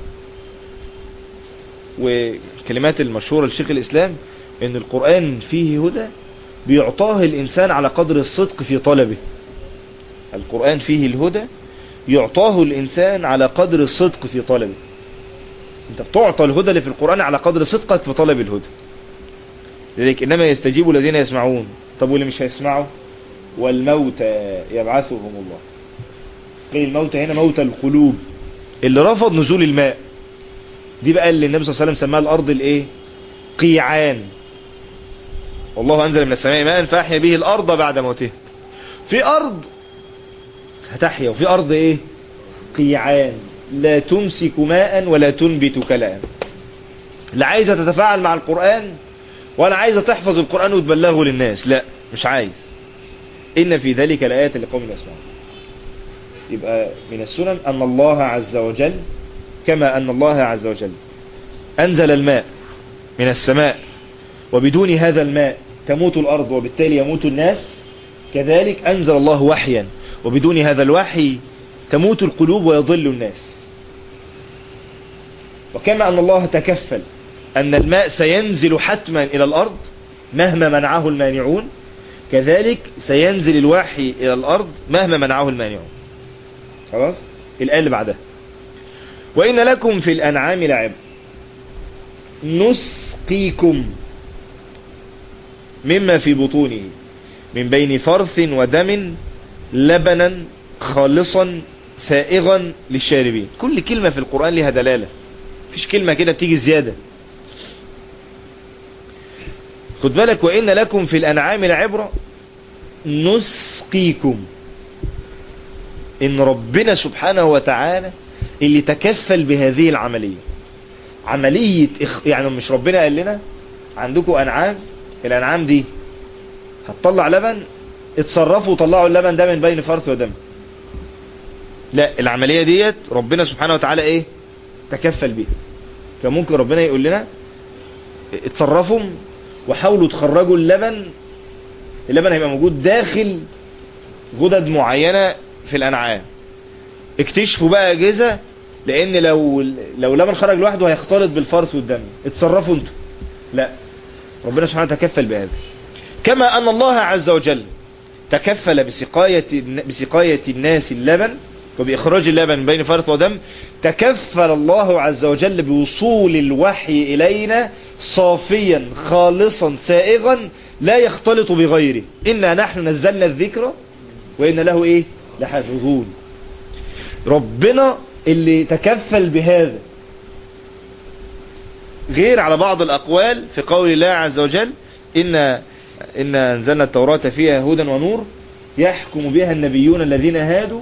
والكلمات المشهورة لشيخ الإسلام ان القرآن فيه هدى بيعطاه الإنسان على قدر الصدق في طلبه القرآن فيه الهدى يعطاه الإنسان على قدر الصدق في طلبه انت بتعطى الهدى اللي في القرآن على قدر صدقك في طلب الهدى لذلك إنما يستجيب الذين يسمعون طب واللي مش هيسمعوا والموتى يبعثهم الله قيل الموتى هنا موتى القلوب اللي رفض نزول الماء دي بقى اللي النبي صلى الله عليه وسلم سماها الأرض الايه قيعان والله أنزل من السماء ماء فأحيا به الأرض بعد موتها في أرض هتحيا وفي أرض ايه قيعان لا تمسك ماء ولا تنبت كلام لا عايزة تتفاعل مع القرآن ولا عايزة تحفظ القرآن وتبلغه للناس لا مش عايز إن في ذلك الآيات لقوم يسمعون يبقى من السنن أن الله عز وجل كما أن الله عز وجل أنزل الماء من السماء وبدون هذا الماء تموت الأرض وبالتالي يموت الناس كذلك أنزل الله وحيا وبدون هذا الوحي تموت القلوب ويضل الناس وكما أن الله تكفل أن الماء سينزل حتما إلى الأرض مهما منعه المانعون كذلك سينزل الوحي إلى الأرض مهما منعه المانعون خلاص الآية اللي بعدها وإن لكم في الأنعام لعب نسقيكم مما في بطونه من بين فرث ودم لبنا خالصا سائغا للشاربين كل كلمة في القرآن لها دلالة فيش كلمة كده بتيجي زيادة خد بالك وإن لكم في الأنعام لعبرة نسقيكم ان ربنا سبحانه وتعالى اللي تكفل بهذه العملية عملية إخ... يعني مش ربنا قال لنا عندكم انعام الانعام دي هتطلع لبن اتصرفوا وطلعوا اللبن ده من بين فرث ودم لا العملية ديت ربنا سبحانه وتعالى ايه تكفل بيها كان ممكن ربنا يقول لنا اتصرفوا وحاولوا تخرجوا اللبن اللبن هيبقى موجود داخل غدد معينة في الانعام اكتشفوا بقى اجهزة لان لو لو لبن خرج لوحده هيختلط بالفرث والدم اتصرفوا انتوا لا ربنا سبحانه تكفل بهذا كما ان الله عز وجل تكفل بسقاية, بسقاية الناس اللبن وبإخراج اللبن بين فرث ودم تكفل الله عز وجل بوصول الوحي إلينا صافيا خالصا سائغا لا يختلط بغيره إنا نحن نزلنا الذكر وإن له إيه لحافظون ربنا اللي تكفل بهذا غير على بعض الأقوال في قول الله عز وجل إن إن أنزلنا التوراة فيها هدى ونور يحكم بها النبيون الذين هادوا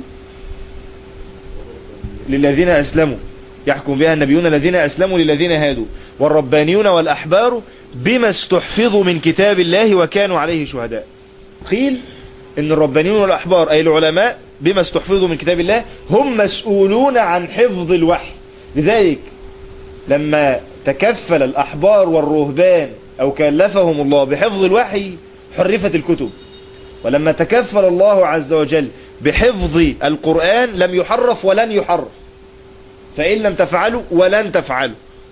للذين أسلموا يحكم بها النبيون الذين أسلموا للذين هادوا والربانيون والأحبار بما استحفظوا من كتاب الله وكانوا عليه شهداء قيل ان الربانيون والأحبار أي العلماء بما استحفظوا من كتاب الله هم مسؤولون عن حفظ الوحي لذلك لما تكفل الأحبار والرهبان أو كلفهم الله بحفظ الوحي حرفت الكتب ولما تكفل الله عز وجل بحفظ القرآن لم يحرف ولن يحرف فإن لم تفعلوا ولن تفعلوا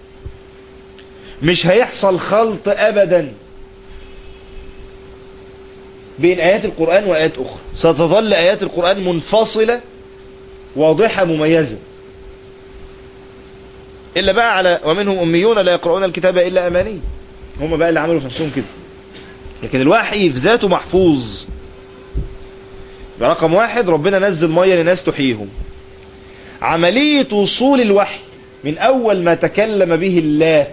مش هيحصل خلط أبدا بين آيات القرآن وآيات أخرى ستظل آيات القرآن منفصلة واضحة مميزة إلا بقى على ومنهم أميون لا يقرؤون الكتاب إلا أماني هم بقى اللي عملوا في نفسهم كده لكن الوحي في ذاته محفوظ رقم واحد ربنا نزل مية لناس تحييهم عملية وصول الوحي من أول ما تكلم به الله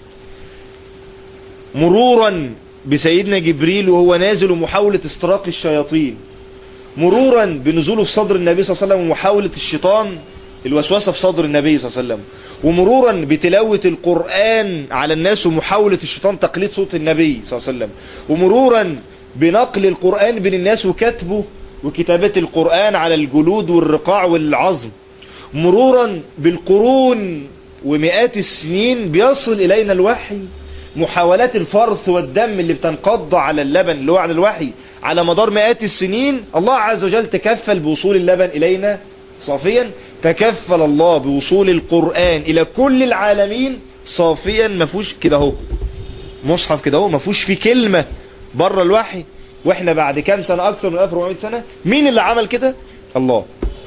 مرورا بسيدنا جبريل وهو نازل ومحاولة استراق الشياطين مرورا بنزوله في صدر النبي صلى الله عليه وسلم ومحاولة الشيطان الوسوسة في صدر النبي صلى الله عليه وسلم ومرورا بتلاوة القرآن على الناس ومحاولة الشيطان تقليد صوت النبي صلى الله عليه وسلم ومرورا بنقل القرآن بين الناس وكتبه وكتابة القرآن على الجلود والرقاع والعظم مرورا بالقرون ومئات السنين بيصل إلينا الوحي محاولات الفرث والدم اللي بتنقض على اللبن اللي هو على الوحي على مدار مئات السنين الله عز وجل تكفل بوصول اللبن إلينا صافيا تكفل الله بوصول القرآن إلى كل العالمين صافيا ما فيهوش كده اهو مصحف كده اهو ما فيهوش فيه كلمة بره الوحي واحنا بعد كام سنة اكثر من 1400 سنة مين اللي عمل كده الله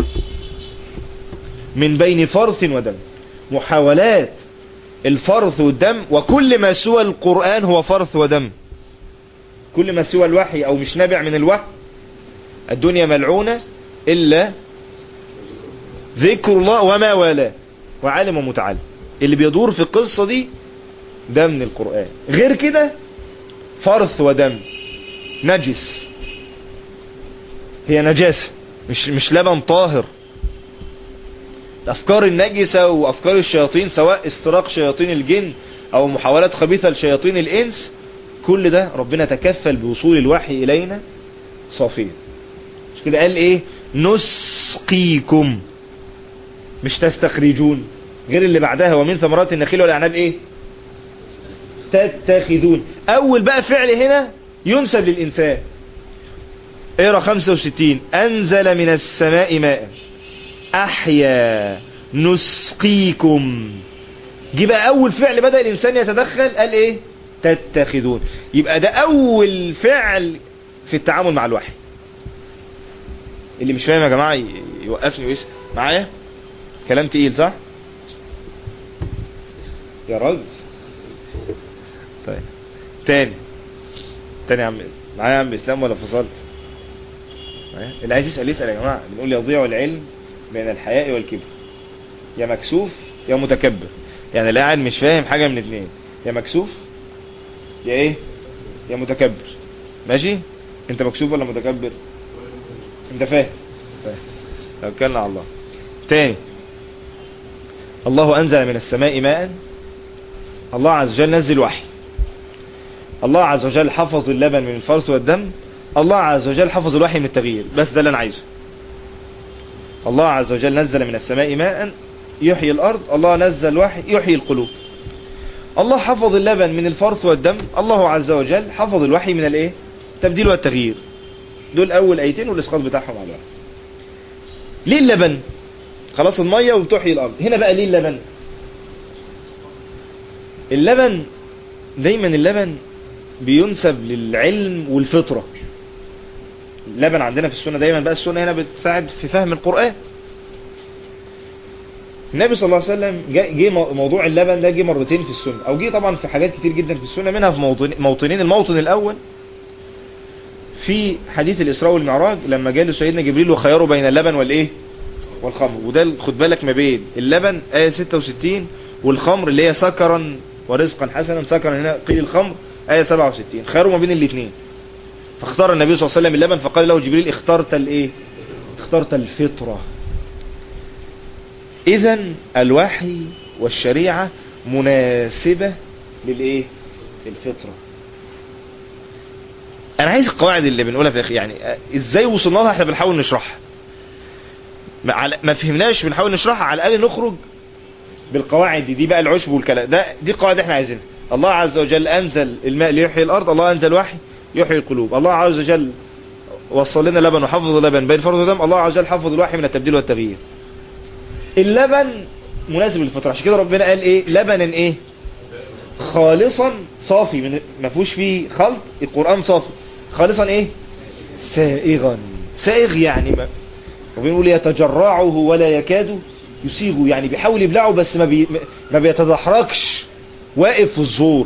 من بين فرث ودم محاولات الفرث والدم وكل ما سوى القرآن هو فرث ودم كل ما سوى الوحي او مش نابع من الوحي الدنيا ملعونة الا ذكر الله وما والاه وعالم ومتعلم اللي بيدور في القصة دي ده من القرآن غير كده فرث ودم نجس هي نجاسة مش, مش لبن طاهر الأفكار النجسة وأفكار الشياطين سواء استراق شياطين الجن أو محاولات خبيثة لشياطين الإنس كل ده ربنا تكفل بوصول الوحي إلينا صافيا مش كده قال إيه نسقيكم مش تستخرجون غير اللي بعدها ومن ثمرات النخيل والأعناب إيه تتخذون أول بقى فعل هنا ينسب للإنسان اقرا 65 أنزل من السماء ماء أحيا نسقيكم جه بقى أول فعل بدأ الإنسان يتدخل قال إيه تتخذون يبقى ده أول فعل في التعامل مع الوحي اللي مش فاهم يا جماعة يوقفني ويسأل معايا كلام تقيل صح يا راجل طيب تاني تاني يا عم معايا يا عم اسلام ولا فصلت معايا اللي عايز يسأل يسأل يا جماعة بنقول يضيع العلم بين الحياء والكبر يا مكسوف يا متكبر يعني اللي قاعد مش فاهم حاجة من اتنين يا مكسوف يا ايه يا متكبر ماشي انت مكسوف ولا متكبر انت فاهم فاهم توكلنا على الله تاني الله انزل من السماء ماء الله عز وجل نزل وحي الله عز وجل حفظ اللبن من الفرس والدم الله عز وجل حفظ الوحي من التغيير بس ده اللي انا عايزه الله عز وجل نزل من السماء ماء يحيي الارض الله نزل وحي يحيي القلوب الله حفظ اللبن من الفرث والدم الله عز وجل حفظ الوحي من الايه التبديل والتغيير دول اول ايتين والاسقاط بتاعهم على الوحي ليه اللبن خلاص المية وبتحيي الارض هنا بقى ليه اللبن اللبن دايما اللبن بينسب للعلم والفطرة اللبن عندنا في السنة دايما بقى السنة هنا بتساعد في فهم القرآن النبي صلى الله عليه وسلم جه موضوع اللبن ده جه مرتين في السنة او جه طبعا في حاجات كتير جدا في السنة منها في موطن موطنين الموطن الاول في حديث الاسراء والمعراج لما جاء سيدنا جبريل وخيره بين اللبن والايه والخمر وده خد بالك ما بين اللبن آية 66 والخمر اللي هي سكرا ورزقا حسنا سكرا هنا قيل الخمر آية 67 خيره ما بين الاثنين فاختار النبي صلى الله عليه وسلم اللبن فقال له جبريل اخترت الايه اخترت الفطرة اذا الوحي والشريعة مناسبة للايه للفطرة انا عايز القواعد اللي بنقولها في الاخر يعني ازاي وصلنا لها احنا بنحاول نشرحها ما فهمناش بنحاول نشرحها على الاقل نخرج بالقواعد دي, دي بقى العشب والكلام ده دي قواعد احنا عايزينها الله عز وجل انزل الماء ليحيي الارض الله انزل وحي يحيي القلوب الله عز وجل وصل لنا لبن وحفظ لبن بين فرض ودم الله عز وجل حفظ الوحي من التبديل والتغيير اللبن مناسب للفطره عشان كده ربنا قال ايه لبنا ايه خالصا صافي من ما فيهوش فيه خلط القران صافي خالصا ايه سائغا سائغ يعني ما وبنقول يتجرعه ولا يكاد يسيغه يعني بيحاول يبلعه بس ما, بي ما بيتدحرجش واقف في الزور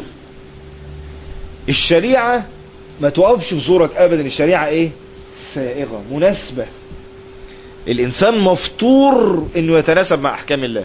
الشريعة ما توقفش في زورك ابدا الشريعة ايه سائغة مناسبة الانسان مفطور انه يتناسب مع احكام الله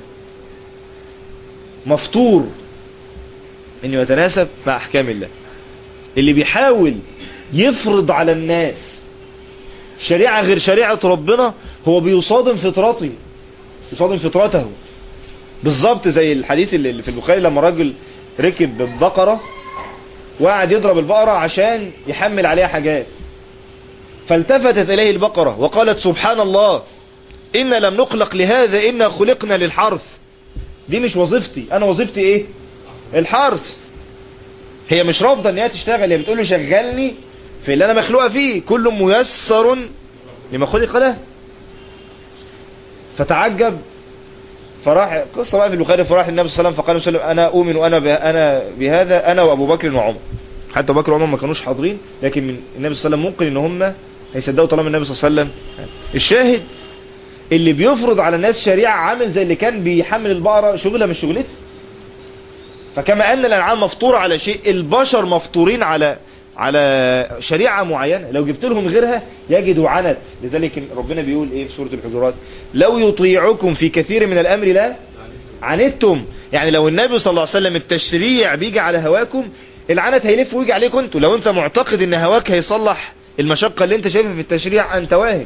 مفطور انه يتناسب مع احكام الله اللي بيحاول يفرض على الناس شريعة غير شريعة ربنا هو بيصادم فطرته يصادم فطرته بالظبط زي الحديث اللي في البخاري لما راجل ركب بقرة وقعد يضرب البقرة عشان يحمل عليها حاجات فالتفتت إليه البقرة وقالت سبحان الله إن لم نخلق لهذا إنا خلقنا للحرث دي مش وظيفتي أنا وظيفتي إيه الحرث هي مش رافضة إن هي تشتغل هي بتقول له شغلني في اللي أنا مخلوقة فيه كل ميسر لما خلق له فتعجب فراح قصة بقى في البخاري فراح النبي صلى الله عليه وسلم فقال وسلم أنا أؤمن وأنا أنا بهذا أنا وأبو بكر وعمر حتى أبو بكر وعمر ما كانوش حاضرين لكن من النبي صلى الله عليه وسلم ممكن إن هم هيصدقوا طالما النبي صلى الله عليه وسلم الشاهد اللي بيفرض على الناس شريعة عامل زي اللي كان بيحمل البقرة شغلة مش شغلته فكما أن الأنعام مفطورة على شيء البشر مفطورين على على شريعة معينة لو جبت لهم غيرها يجدوا عنت لذلك ربنا بيقول ايه في سورة الحجرات لو يطيعكم في كثير من الامر لا عنتم يعني لو النبي صلى الله عليه وسلم التشريع بيجي على هواكم العنت هيلف ويجي عليكم انتوا لو انت معتقد ان هواك هيصلح المشقة اللي انت شايفها في التشريع انت واهم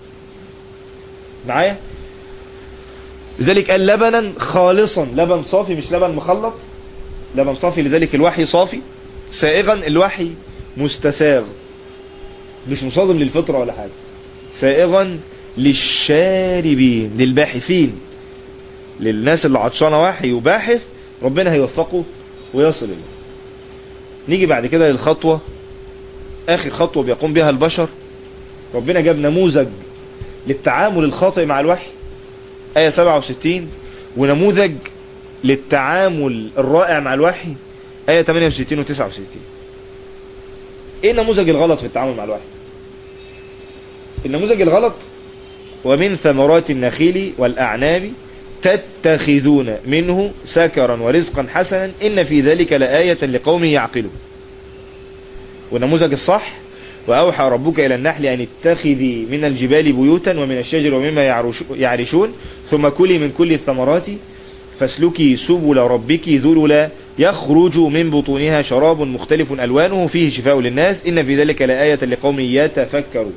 معايا لذلك قال لبنا خالصا لبن صافي مش لبن مخلط لبن صافي لذلك الوحي صافي سائغا الوحي مستساغ مش مصادم للفطرة ولا حاجة سائغا للشاربين للباحثين للناس اللي عطشانة وحي وباحث ربنا هيوفقه ويصل إليه نيجي بعد كده للخطوة آخر خطوة بيقوم بها البشر ربنا جاب نموذج للتعامل الخاطئ مع الوحي آية 67 ونموذج للتعامل الرائع مع الوحي آية 68 و 69 ايه النموذج الغلط في التعامل مع الوحي النموذج الغلط ومن ثمرات النخيل والأعناب تتخذون منه سكرا ورزقا حسنا إن في ذلك لآية لقوم يعقلون والنموذج الصح وأوحى ربك إلى النحل أن اتخذي من الجبال بيوتا ومن الشجر ومما يعرشون ثم كلي من كل الثمرات فاسلكي سبل ربك ذللا يخرج من بطونها شراب مختلف ألوانه فيه شفاء للناس إن في ذلك لآية لقوم يتفكروا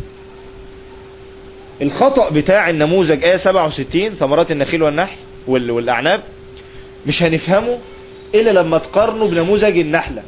الخطأ بتاع النموذج آية 67 ثمرات النخيل والنحل وال- والأعناب مش هنفهمه إلا لما تقارنه بنموذج النحلة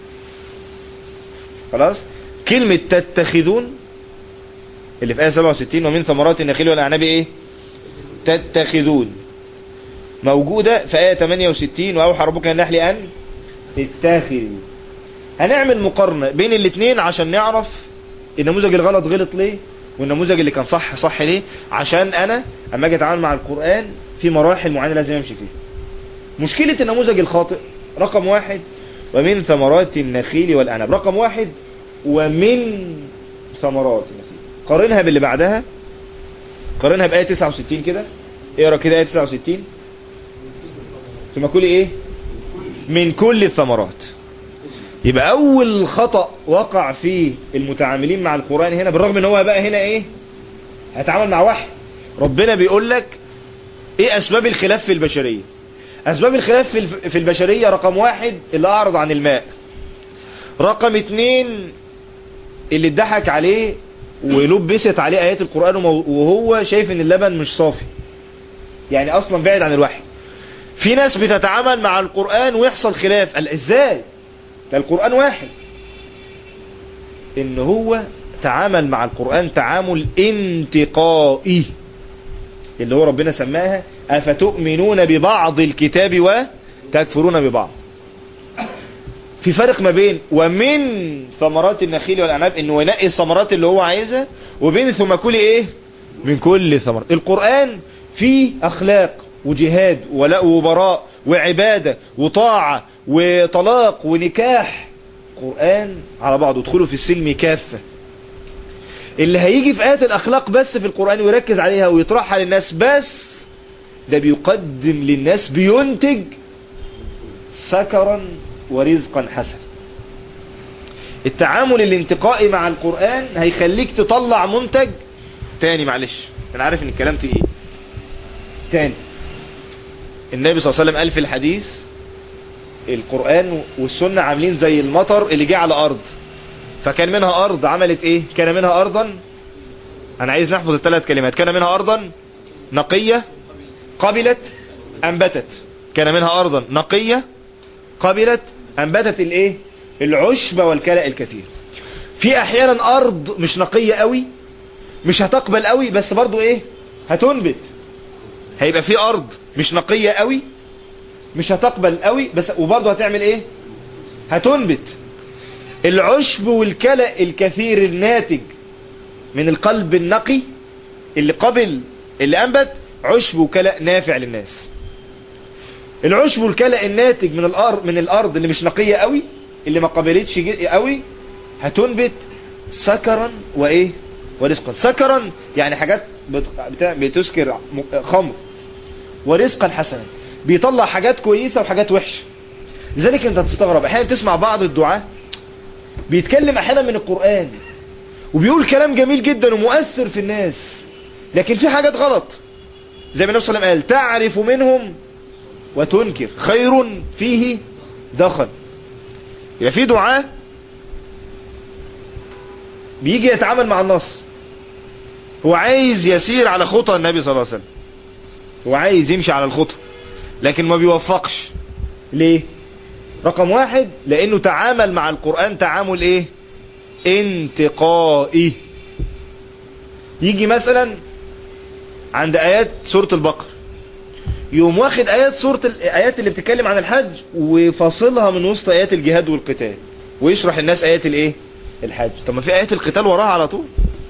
خلاص كلمة تتخذون اللي في آية 67 ومن ثمرات النخيل والأعناب إيه تتخذون موجودة في آية 68 وأوحى ربك النحل أن اتخذوا هنعمل مقارنة بين الاثنين عشان نعرف النموذج الغلط غلط ليه والنموذج اللي كان صح صح ليه عشان انا اما اجي اتعامل مع القرآن في مراحل معينة لازم امشي فيها مشكلة النموذج الخاطئ رقم واحد ومن ثمرات النخيل والأعناب رقم واحد ومن ثمرات النخيل قارنها باللي بعدها قارنها بآية 69 كده اقرا كده آية 69 ثم كل ايه من كل الثمرات يبقى اول خطأ وقع فيه المتعاملين مع القرآن هنا بالرغم ان هو بقى هنا ايه هيتعامل مع وحي ربنا بيقول لك ايه اسباب الخلاف في البشرية اسباب الخلاف في الف- في البشرية رقم واحد اللي اعرض عن الماء رقم اتنين اللي اتضحك عليه ولبست عليه ايات القرآن ومو- وهو شايف ان اللبن مش صافي يعني اصلا بعيد عن الوحي في ناس بتتعامل مع القرآن ويحصل خلاف قال ازاي ده القرآن واحد ان هو تعامل مع القرآن تعامل انتقائي اللي هو ربنا سماها افتؤمنون ببعض الكتاب وتكفرون ببعض في فرق ما بين ومن ثمرات النخيل والأعناب انه ينقي الثمرات اللي هو عايزها وبين ثم كل ايه من كل ثمرات القرآن فيه اخلاق وجهاد ولاء وبراء وعبادة وطاعة وطلاق ونكاح قرآن على بعض ادخلوا في السلم كافة اللي هيجي في آيات الأخلاق بس في القرآن ويركز عليها ويطرحها للناس بس ده بيقدم للناس بينتج سكرا ورزقا حسنا التعامل الانتقائي مع القرآن هيخليك تطلع منتج تاني معلش انا عارف ان الكلام تقيل تاني النبي صلى الله عليه وسلم قال في الحديث القرآن والسنة عاملين زي المطر اللي جه على أرض فكان منها أرض عملت إيه كان منها أرضا أنا عايز نحفظ الثلاث كلمات كان منها أرضا نقية قبلت أنبتت كان منها أرضا نقية قبلت أنبتت الإيه العشب والكلأ الكثير في أحيانا أرض مش نقية قوي مش هتقبل قوي بس برضو إيه هتنبت هيبقى في أرض مش نقية قوي مش هتقبل قوي بس وبرضه هتعمل ايه هتنبت العشب والكلأ الكثير الناتج من القلب النقي اللي قبل اللي انبت عشب وكلأ نافع للناس العشب والكلأ الناتج من الارض من الارض اللي مش نقية قوي اللي ما قبلتش جي- قوي هتنبت سكرا وايه ورزقا سكرا يعني حاجات بت- بتاع- بتسكر م- خمر ورزقا حسنا بيطلع حاجات كويسة وحاجات وحشة لذلك انت تستغرب احيانا تسمع بعض الدعاة بيتكلم احيانا من القرآن وبيقول كلام جميل جدا ومؤثر في الناس لكن في حاجات غلط زي ما النبي صلى الله عليه وسلم قال تعرف منهم وتنكر خير فيه دخل يبقى في دعاة بيجي يتعامل مع النص هو عايز يسير على خطى النبي صلى الله عليه وسلم هو عايز يمشي على الخطى لكن ما بيوفقش ليه رقم واحد لانه تعامل مع القرآن تعامل ايه انتقائي يجي مثلا عند ايات سورة البقر يقوم واخد ايات سورة الايات اللي بتتكلم عن الحج وفاصلها من وسط ايات الجهاد والقتال ويشرح للناس ايات الايه الحج طب ما في ايات القتال وراها على طول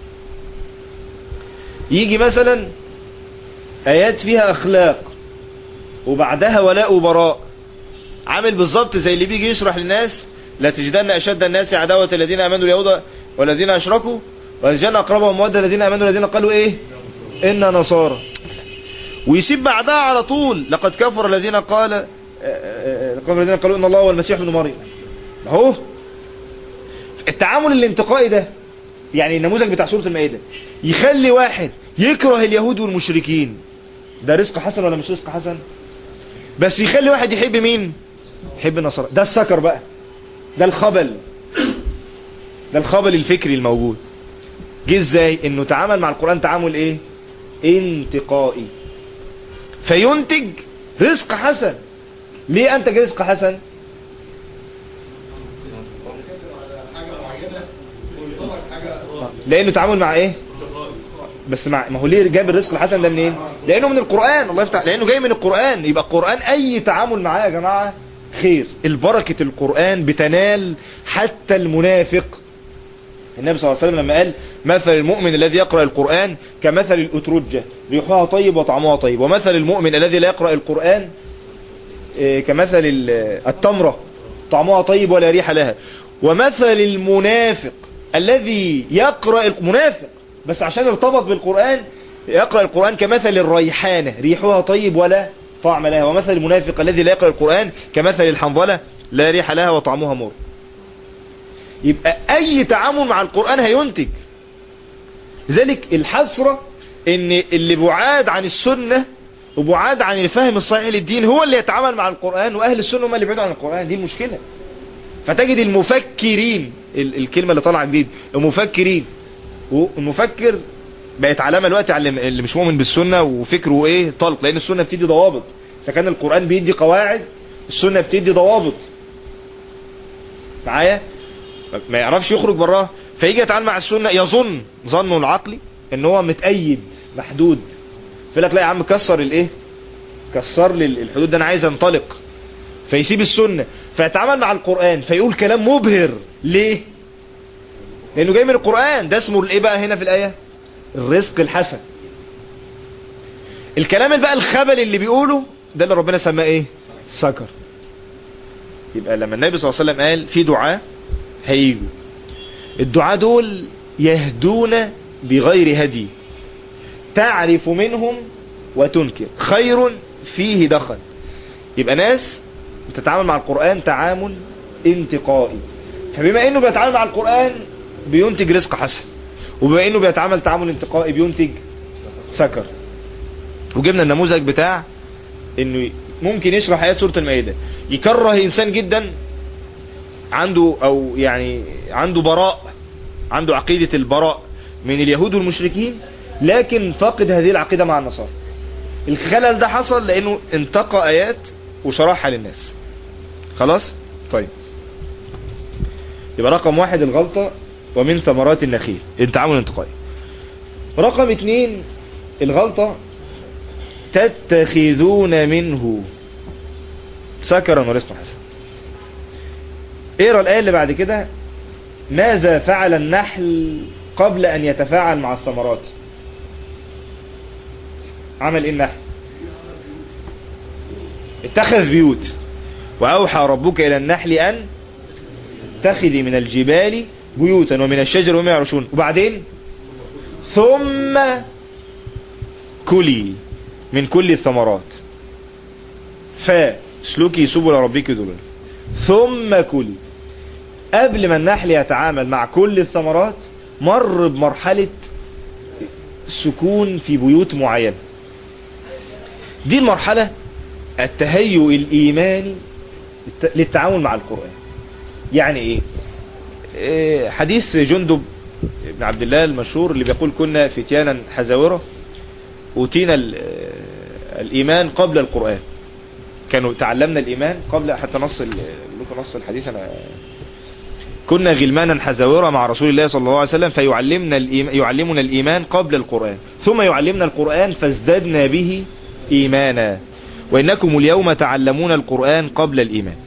يجي مثلا ايات فيها اخلاق وبعدها ولاء وبراء عامل بالظبط زي اللي بيجي يشرح للناس لا تجدن اشد الناس عداوة الذين امنوا اليهود والذين اشركوا ولجن اقربهم مودة الذين امنوا الذين قالوا ايه انا نصارى ويسيب بعدها على طول لقد كفر الذين قال آه، آه، آه، كفر الذين قالوا ان الله هو المسيح ابن مريم اهو التعامل الانتقائي ده يعني النموذج بتاع سورة المائدة يخلي واحد يكره اليهود والمشركين ده رزق حسن ولا مش رزق حسن بس يخلي واحد يحب مين يحب النصارى ده السكر بقى ده الخبل ده الخبل الفكري الموجود جه ازاي انه تعامل مع القرآن تعامل ايه انتقائي فينتج رزق حسن ليه انتج رزق حسن لانه تعامل مع ايه بس مع ما هو ليه جاب الرزق الحسن ده منين لانه من القرآن الله يفتح لانه جاي من القرآن يبقى القرآن اي تعامل معاه يا جماعة خير البركة القرآن بتنال حتى المنافق النبي صلى الله عليه وسلم لما قال مثل المؤمن الذي يقرأ القرآن كمثل الأترجة ريحها طيب وطعمها طيب ومثل المؤمن الذي لا يقرأ القرآن إيه، كمثل ال- التمرة طعمها طيب ولا ريح لها ومثل المنافق الذي يقرأ المنافق بس عشان ارتبط بالقرآن يقرأ القرآن كمثل الريحانة ريحها طيب ولا طعم لها ومثل المنافق الذي لا يقرأ القرآن كمثل الحنظلة لا ريح لها وطعمها مر يبقى اي تعامل مع القرآن هينتج لذلك الحسرة ان اللي بعاد عن السنة وبعاد عن الفهم الصحيح للدين هو اللي يتعامل مع القرآن واهل السنة هم اللي بعيدوا عن القرآن دي المشكلة فتجد المفكرين ال- الكلمة اللي طالعه جديد المفكرين والمفكر بقت علامة الوقت على اللي اللي مش مؤمن بالسنة وفكره ايه طلق لان السنة بتدي ضوابط اذا كان القرآن بيدي قواعد السنة بتدي ضوابط معايا ما يعرفش يخرج براها فيجي يتعامل مع السنة يظن ظنه العقلي ان هو متأيد محدود فيقول لك لا يا عم كسر الايه كسر لي الحدود ده انا عايز انطلق فيسيب السنة فيتعامل مع القرآن فيقول كلام مبهر ليه لانه جاي من القرآن ده اسمه الايه بقى هنا في الآية الرزق الحسن الكلام اللي بقى الخبل اللي بيقوله ده اللي ربنا سماه ايه سكر يبقى لما النبي صلى الله عليه وسلم قال في دعاء هيجوا الدعاء دول يهدون بغير هدي تعرف منهم وتنكر خير فيه دخل يبقى ناس بتتعامل مع القرآن تعامل انتقائي فبما انه بيتعامل مع القرآن بينتج رزق حسن وبما انه بيتعامل تعامل انتقائي بينتج سكر وجبنا النموذج بتاع انه ممكن يشرح ايات سورة المائدة يكره انسان جدا عنده او يعني عنده براء عنده عقيدة البراء من اليهود والمشركين لكن فقد هذه العقيدة مع النصارى الخلل ده حصل لانه انتقى ايات وشرحها للناس خلاص طيب يبقى رقم واحد الغلطة ومن ثمرات النخيل التعامل الانتقائي رقم اتنين الغلطة تتخذون منه سكرا ورزقا حسنا اقرا الآية اللي بعد كده ماذا فعل النحل قبل أن يتفاعل مع الثمرات عمل ايه النحل اتخذ بيوت وأوحى ربك إلى النحل أن اتخذي من الجبال بيوتا ومن الشجر وما يعرشون وبعدين ثم كلي من كل الثمرات فاسلكي سبل ربك ذللا ثم كلي قبل ما النحل يتعامل مع كل الثمرات مر بمرحلة سكون في بيوت معينة دي المرحلة التهيؤ الإيماني للتعامل مع القرآن يعني ايه إيه حديث جندب بن عبد الله المشهور اللي بيقول كنا فتيانا حزاورة اوتينا الايمان قبل القرآن كانوا تعلمنا الايمان قبل حتى نص لكم نص الحديث انا كنا غلمانا حزاورة مع رسول الله صلى الله عليه وسلم فيعلمنا الإيمان يعلمنا الايمان قبل القرآن ثم يعلمنا القرآن فازددنا به ايمانا وانكم اليوم تعلمون القرآن قبل الايمان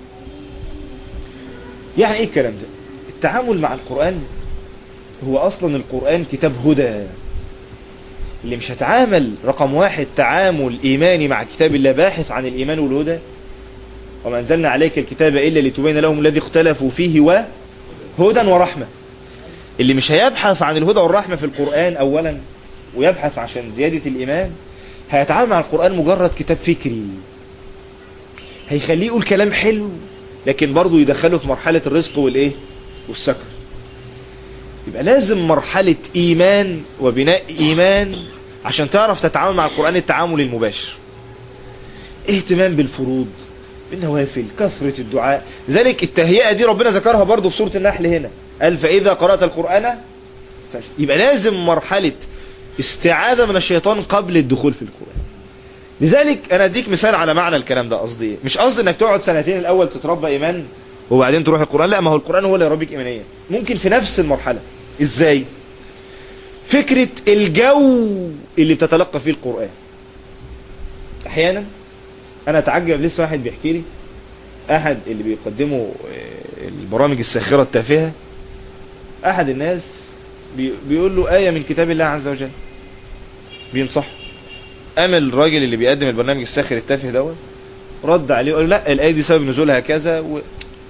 يعني ايه الكلام ده التعامل مع القرآن هو اصلا القرآن كتاب هدى اللي مش هتعامل رقم واحد تعامل ايماني مع كتاب الله باحث عن الايمان والهدى وما انزلنا عليك الكتاب الا لتبين لهم الذي اختلفوا فيه وهدى ورحمة اللي مش هيبحث عن الهدى والرحمة في القرآن اولا ويبحث عشان زيادة الايمان هيتعامل مع القرآن مجرد كتاب فكري هيخليه يقول كلام حلو لكن برضه يدخله في مرحلة الرزق والايه والسكر يبقى لازم مرحلة ايمان وبناء ايمان عشان تعرف تتعامل مع القرآن التعامل المباشر اهتمام بالفروض النوافل كثرة الدعاء لذلك التهيئة دي ربنا ذكرها برضو في سورة النحل هنا قال فإذا قرأت القرآن فس- يبقى لازم مرحلة استعاذة من الشيطان قبل الدخول في القرآن لذلك انا اديك مثال على معنى الكلام ده قصدي ايه مش قصدي انك تقعد سنتين الاول تتربى ايمان وبعدين تروح القرآن لا ما هو القرآن هو اللي يربيك ايمانيا ممكن في نفس المرحلة ازاي فكرة الجو اللي بتتلقى فيه القرآن احيانا انا اتعجب لسه واحد بيحكي لي احد اللي بيقدموا آه، البرامج الساخرة التافهة احد الناس بي- بيقول له آية من كتاب الله عز وجل بينصحه قام الراجل اللي بيقدم البرنامج الساخر التافه دوت رد عليه وقال له لا الآية دي سبب نزولها كذا و...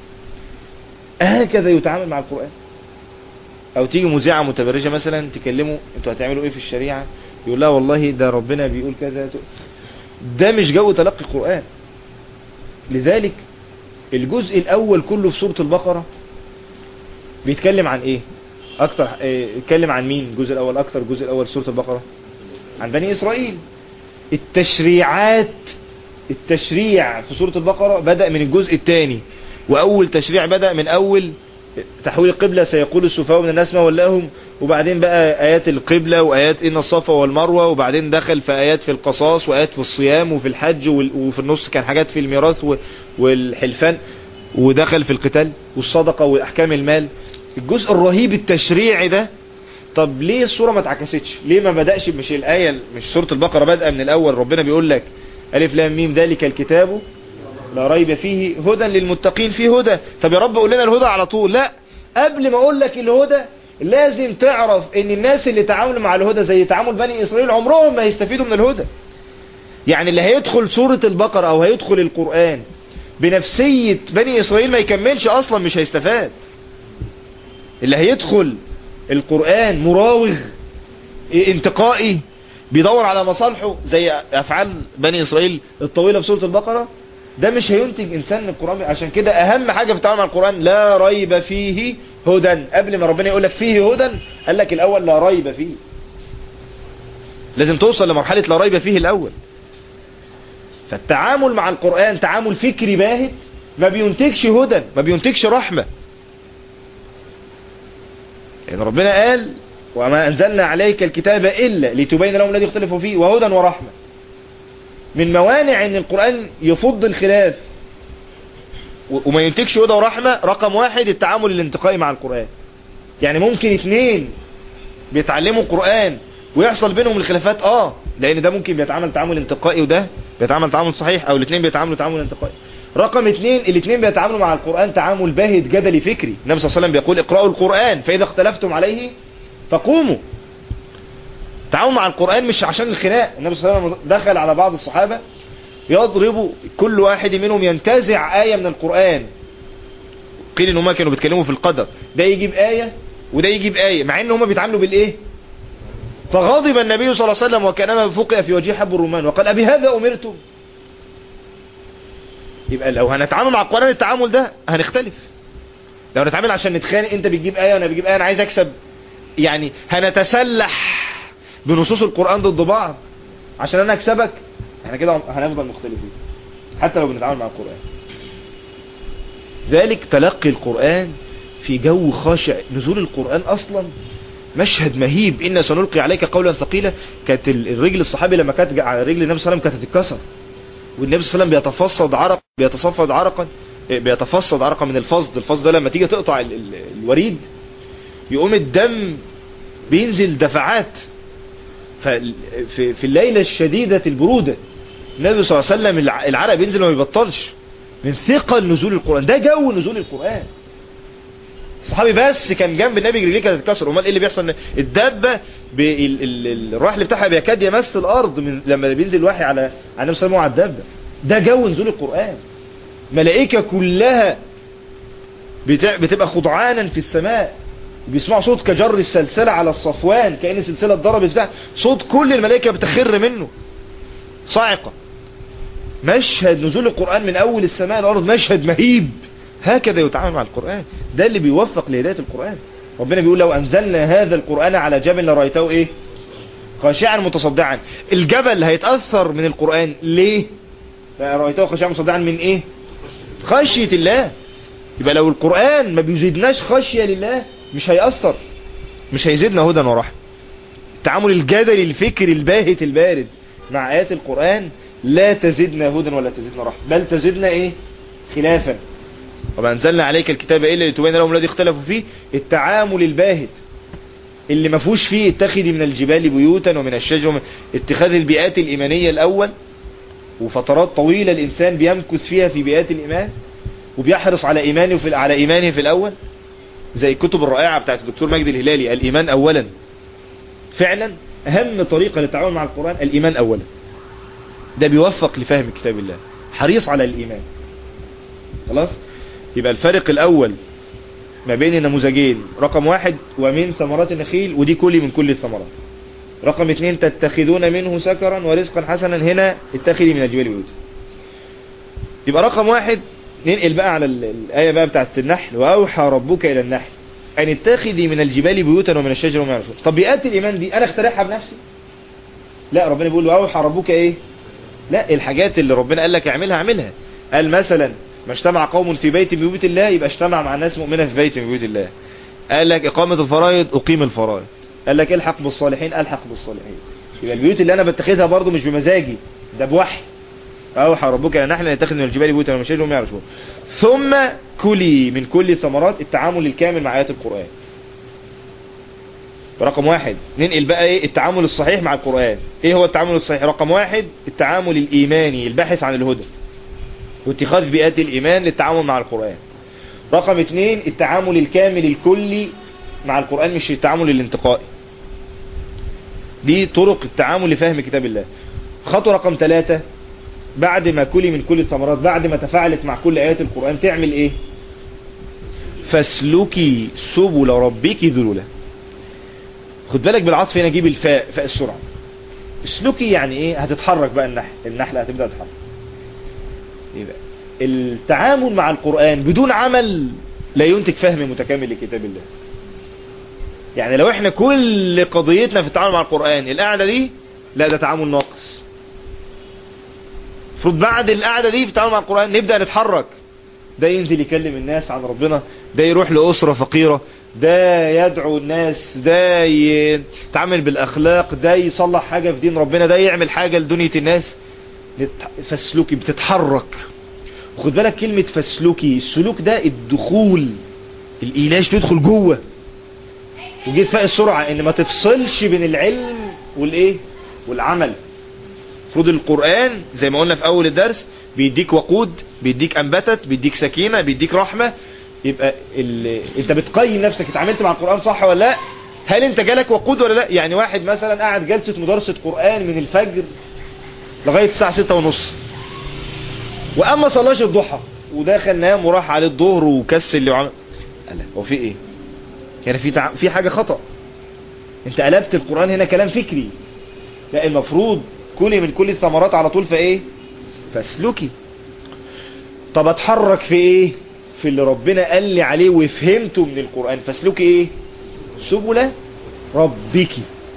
هكذا يتعامل مع القرآن او تيجي مذيعة متبرجة مثلا تكلمه انتوا هتعملوا ايه في الشريعة يقول لها والله ده ربنا بيقول كذا ده مش جو تلقي القرآن لذلك الجزء الاول كله في سورة البقرة بيتكلم عن ايه اكتر إيه، يتكلم عن مين الجزء الاول اكتر الجزء الاول في سورة البقرة عن بني اسرائيل التشريعات التشريع في سورة البقرة بدأ من الجزء الثاني واول تشريع بدأ من اول تحويل القبلة سيقول السفهاء من الناس ما ولاهم وبعدين بقى ايات القبلة وايات ان الصفا والمروة وبعدين دخل في ايات في القصاص وايات في الصيام وفي الحج وال- وفي النص كان حاجات في الميراث و- والحلفان ودخل في القتال والصدقة واحكام المال الجزء الرهيب التشريعي ده طب ليه الصورة ما اتعكستش ليه ما بدأش مش الآية مش سورة البقرة بدأ من الأول ربنا بيقول لك ألف لام ميم ذلك الكتاب لا ريب فيه هدى للمتقين فيه هدى طب يا رب قول لنا الهدى على طول لا قبل ما اقول لك الهدى لازم تعرف ان الناس اللي تعاملوا مع الهدى زي تعامل بني اسرائيل عمرهم ما هيستفيدوا من الهدى يعني اللي هيدخل سورة البقرة او هيدخل القرآن بنفسية بني اسرائيل ما يكملش اصلا مش هيستفاد اللي هيدخل القرآن مراوغ انتقائي بيدور على مصالحه زي افعال بني اسرائيل الطويلة في سورة البقرة ده مش هينتج انسان من القرآن عشان كده اهم حاجة في التعامل مع القرآن لا ريب فيه هدى قبل ما ربنا يقول لك فيه هدى قال لك الاول لا ريب فيه لازم توصل لمرحلة لا ريب فيه الاول فالتعامل مع القرآن تعامل فكري باهت ما بينتجش هدى ما بينتجش رحمة يعني ربنا قال وما أنزلنا عليك الكتاب إلا لتبين لهم الذي يختلفوا فيه وهدى ورحمة من موانع ان القرآن يفض الخلاف و- وما ينتجش هدى ورحمة رقم واحد التعامل الانتقائي مع القرآن يعني ممكن اتنين بيتعلموا القرآن ويحصل بينهم الخلافات اه لان ده ممكن بيتعامل تعامل انتقائي وده بيتعامل تعامل صحيح او الاثنين بيتعاملوا تعامل انتقائي رقم اثنين الاثنين بيتعاملوا مع القرآن تعامل باهت جدلي فكري النبي صلى الله عليه وسلم بيقول اقرأوا القرآن فإذا اختلفتم عليه فقوموا تعامل مع القرآن مش عشان الخناق النبي صلى الله عليه وسلم دخل على بعض الصحابة يضرب كل واحد منهم ينتزع آية من القرآن قيل ان هما كانوا بيتكلموا في القدر ده يجيب آية وده يجيب آية مع ان هما بيتعاملوا بالايه فغضب النبي صلى الله عليه وسلم وكانما فقئ في وجهه حب الرمان وقال أبي هذا أمرتم يبقى لو هنتعامل مع القرآن التعامل ده هنختلف لو نتعامل عشان نتخانق انت بتجيب آية وانا بجيب آية انا عايز اكسب يعني هنتسلح بنصوص القرآن ضد بعض عشان انا اكسبك احنا كده هنفضل مختلفين حتى لو بنتعامل مع القرآن ذلك تلقي القرآن في جو خاشع نزول القرآن اصلا مشهد مهيب إن سنلقي عليك قولا ثقيلا كانت الرجل الصحابي لما كانت على رجل النبي صلى الله عليه وسلم كانت تتكسر والنبي صلى الله عليه وسلم بيتفصد عرق بيتصفد عرقا بيتفصد عرقا من الفصد الفصد ده لما تيجي تقطع ال ال الوريد يقوم الدم بينزل دفعات ففي في الليلة الشديدة البرودة النبي صلى الله عليه وسلم العرق بينزل وما بيبطلش من ثقل نزول القرآن ده جو نزول القرآن صحابي بس كان جنب النبي رجليه كانت تتكسر امال ايه اللي بيحصل الدابه الرحل بتاعها بيكاد يمس الارض من لما بينزل الوحي على على النبي صلى الله عليه وسلم على الدابه ده جو نزول القران ملائكه كلها بتبقى خضعانا في السماء بيسمعوا صوت كجر السلسله على الصفوان كأن السلسله اتضربت بتاع صوت كل الملائكه بتخر منه صاعقه مشهد نزول القران من اول السماء الارض مشهد مهيب هكذا يتعامل مع القرآن ده اللي بيوفق لهداية القرآن ربنا بيقول لو أنزلنا هذا القرآن على جبل لرأيته إيه خاشعا متصدعا الجبل هيتأثر من القرآن ليه رأيته خاشعا متصدعا من إيه خشية الله يبقى لو القرآن ما بيزيدناش خشية لله مش هيأثر مش هيزيدنا هدى ورحمة التعامل الجدلي الفكري الباهت البارد مع آيات القرآن لا تزيدنا هدى ولا تزيدنا رحمة بل تزيدنا ايه خلافا وما انزلنا عليك الكتاب الا لتبين لهم الذي اختلفوا فيه التعامل الباهت اللي ما فيهوش فيه اتخذي من الجبال بيوتا ومن الشجر ومن اتخاذ البيئات الإيمانية الأول وفترات طويلة الإنسان بيمكث فيها في بيئات الإيمان وبيحرص على إيمانه في على إيمانه في الأول زي الكتب الرائعة بتاعت الدكتور مجدي الهلالي الإيمان أولا فعلا أهم طريقة للتعامل مع القرآن الإيمان أولا ده بيوفق لفهم كتاب الله حريص على الإيمان خلاص يبقى الفرق الأول ما بين النموذجين رقم واحد ومن ثمرات النخيل ودي كلي من كل الثمرات رقم اثنين تتخذون منه سكرا ورزقا حسنا هنا اتخذي من الجبال بيوتا يبقى رقم واحد ننقل بقى على الآية بقى بتاعت النحل وأوحى ربك إلى النحل أن اتخذي من الجبال بيوتا ومن الشجر ومن الرسول طب بيئات الإيمان دي أنا اخترعها بنفسي لا ربنا بيقول له أوحى ربك إيه لا الحاجات اللي ربنا قال لك اعملها اعملها قال مثلا ما اجتمع قوم في بيت من بيوت الله يبقى اجتمع مع الناس مؤمنة في بيت من بيوت الله قال لك إقامة الفرائض أقيم الفرائض قال لك الحق بالصالحين الحق بالصالحين يبقى البيوت اللي أنا بتخذها برضو مش بمزاجي ده بوحي أوحى ربك إلى نحل نتخذ من الجبال بيوتا ومن الشجر وما يعرشون ثم كلي من كل ثمرات التعامل الكامل مع آيات القرآن رقم واحد ننقل بقى ايه التعامل الصحيح مع القرآن ايه هو التعامل الصحيح رقم واحد التعامل الايماني الباحث عن الهدى واتخاذ بيئات الايمان للتعامل مع القرآن رقم اثنين التعامل الكامل الكلي مع القرآن مش التعامل الانتقائي دي طرق التعامل لفهم كتاب الله خطوة رقم ثلاثة بعد ما كلي من كل الثمرات بعد ما تفاعلت مع كل آيات القرآن تعمل ايه فاسلكي سبل ربك ذلولا خد بالك بالعطف هنا جيب الفاء فاء السرعة اسلكي يعني ايه هتتحرك بقى النحل النحلة هتبدأ تتحرك يبقى التعامل مع القرآن بدون عمل لا ينتج فهم متكامل لكتاب الله يعني لو احنا كل قضيتنا في التعامل مع القرآن القعدة دي لا ده تعامل ناقص المفروض بعد القعدة دي في التعامل مع القرآن نبدأ نتحرك ده ينزل يكلم الناس عن ربنا ده يروح لأسرة فقيرة ده يدعو الناس ده يتعامل بالأخلاق ده يصلح حاجة في دين ربنا ده يعمل حاجة لدنيا الناس فسلوكي بتتحرك وخد بالك كلمة فسلوكي السلوك ده الدخول الإيلاش تدخل جوه وجيت فاق السرعة ان ما تفصلش بين العلم والايه والعمل المفروض القرآن زي ما قلنا في اول الدرس بيديك وقود بيديك انبتت بيديك سكينة بيديك رحمة يبقى ال... انت بتقيم نفسك اتعاملت مع القرآن صح ولا لا هل انت جالك وقود ولا لا يعني واحد مثلا قاعد جلسة مدرسة قرآن من الفجر لغاية الساعة ستة ونص واما صلاش الضحى ودخل نام وراح عليه الظهر وكسل وعمل قال هو في ايه يعني في تع... في حاجة خطأ انت قلبت القرآن هنا كلام فكري لا المفروض كلي من كل الثمرات على طول في ايه فاسلكي طب اتحرك في ايه في اللي ربنا قال لي عليه وفهمته من القرآن فاسلكي ايه سبل ربك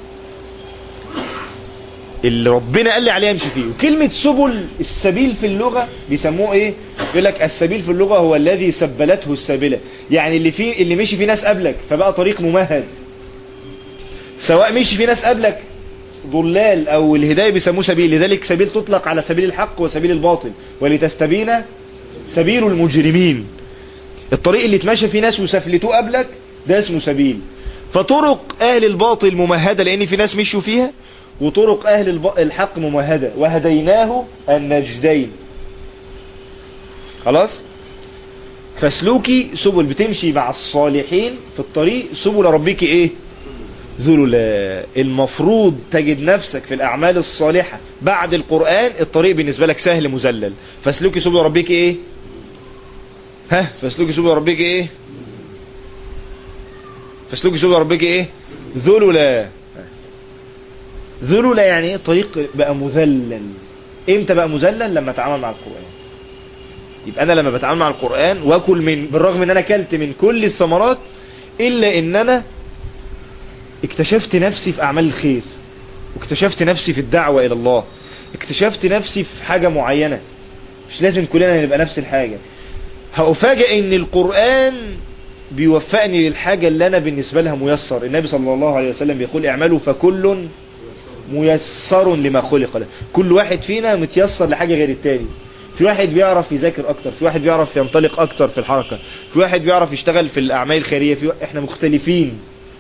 اللي ربنا قال لي عليه امشي فيه وكلمة سبل السبيل في اللغة بيسموه ايه يقول لك السبيل في اللغة هو الذي سبلته السابلة يعني اللي فيه اللي مشي فيه ناس قبلك فبقى طريق ممهد سواء مشي فيه ناس قبلك ضلال او الهداية بيسموه سبيل لذلك سبيل تطلق على سبيل الحق وسبيل الباطل ولتستبين سبيل المجرمين الطريق اللي اتمشى فيه ناس وسفلتوه قبلك ده اسمه سبيل فطرق اهل الباطل ممهدة لان في ناس مشوا فيها وطرق اهل الب... الحق ممهدة وهديناه النجدين خلاص فسلوكي سبل بتمشي مع الصالحين في الطريق سبل ربك ايه ذللا المفروض تجد نفسك في الاعمال الصالحة بعد القرآن الطريق بالنسبة لك سهل مذلل فسلوكي سبل ربك ايه ها فسلوكي سبل ربك ايه فسلوكي سبل ربك ايه ذللا ذللا يعني ايه طريق بقى مذلل امتى بقى مذلل لما اتعامل مع القرآن يبقى انا لما بتعامل مع القرآن واكل من بالرغم ان انا اكلت من كل الثمرات الا ان انا اكتشفت نفسي في اعمال الخير واكتشفت نفسي في الدعوة الى الله اكتشفت نفسي في حاجة معينة مش لازم كلنا نبقى نفس الحاجة هأفاجئ ان القرآن بيوفقني للحاجة اللي انا بالنسبة لها ميسر النبي صلى الله عليه وسلم يقول اعملوا فكل ميسر لما خلق له كل واحد فينا متيسر لحاجة غير التاني في واحد بيعرف يذاكر اكتر في واحد بيعرف ينطلق اكتر في الحركة في واحد بيعرف يشتغل في الاعمال الخيرية في واحد... احنا مختلفين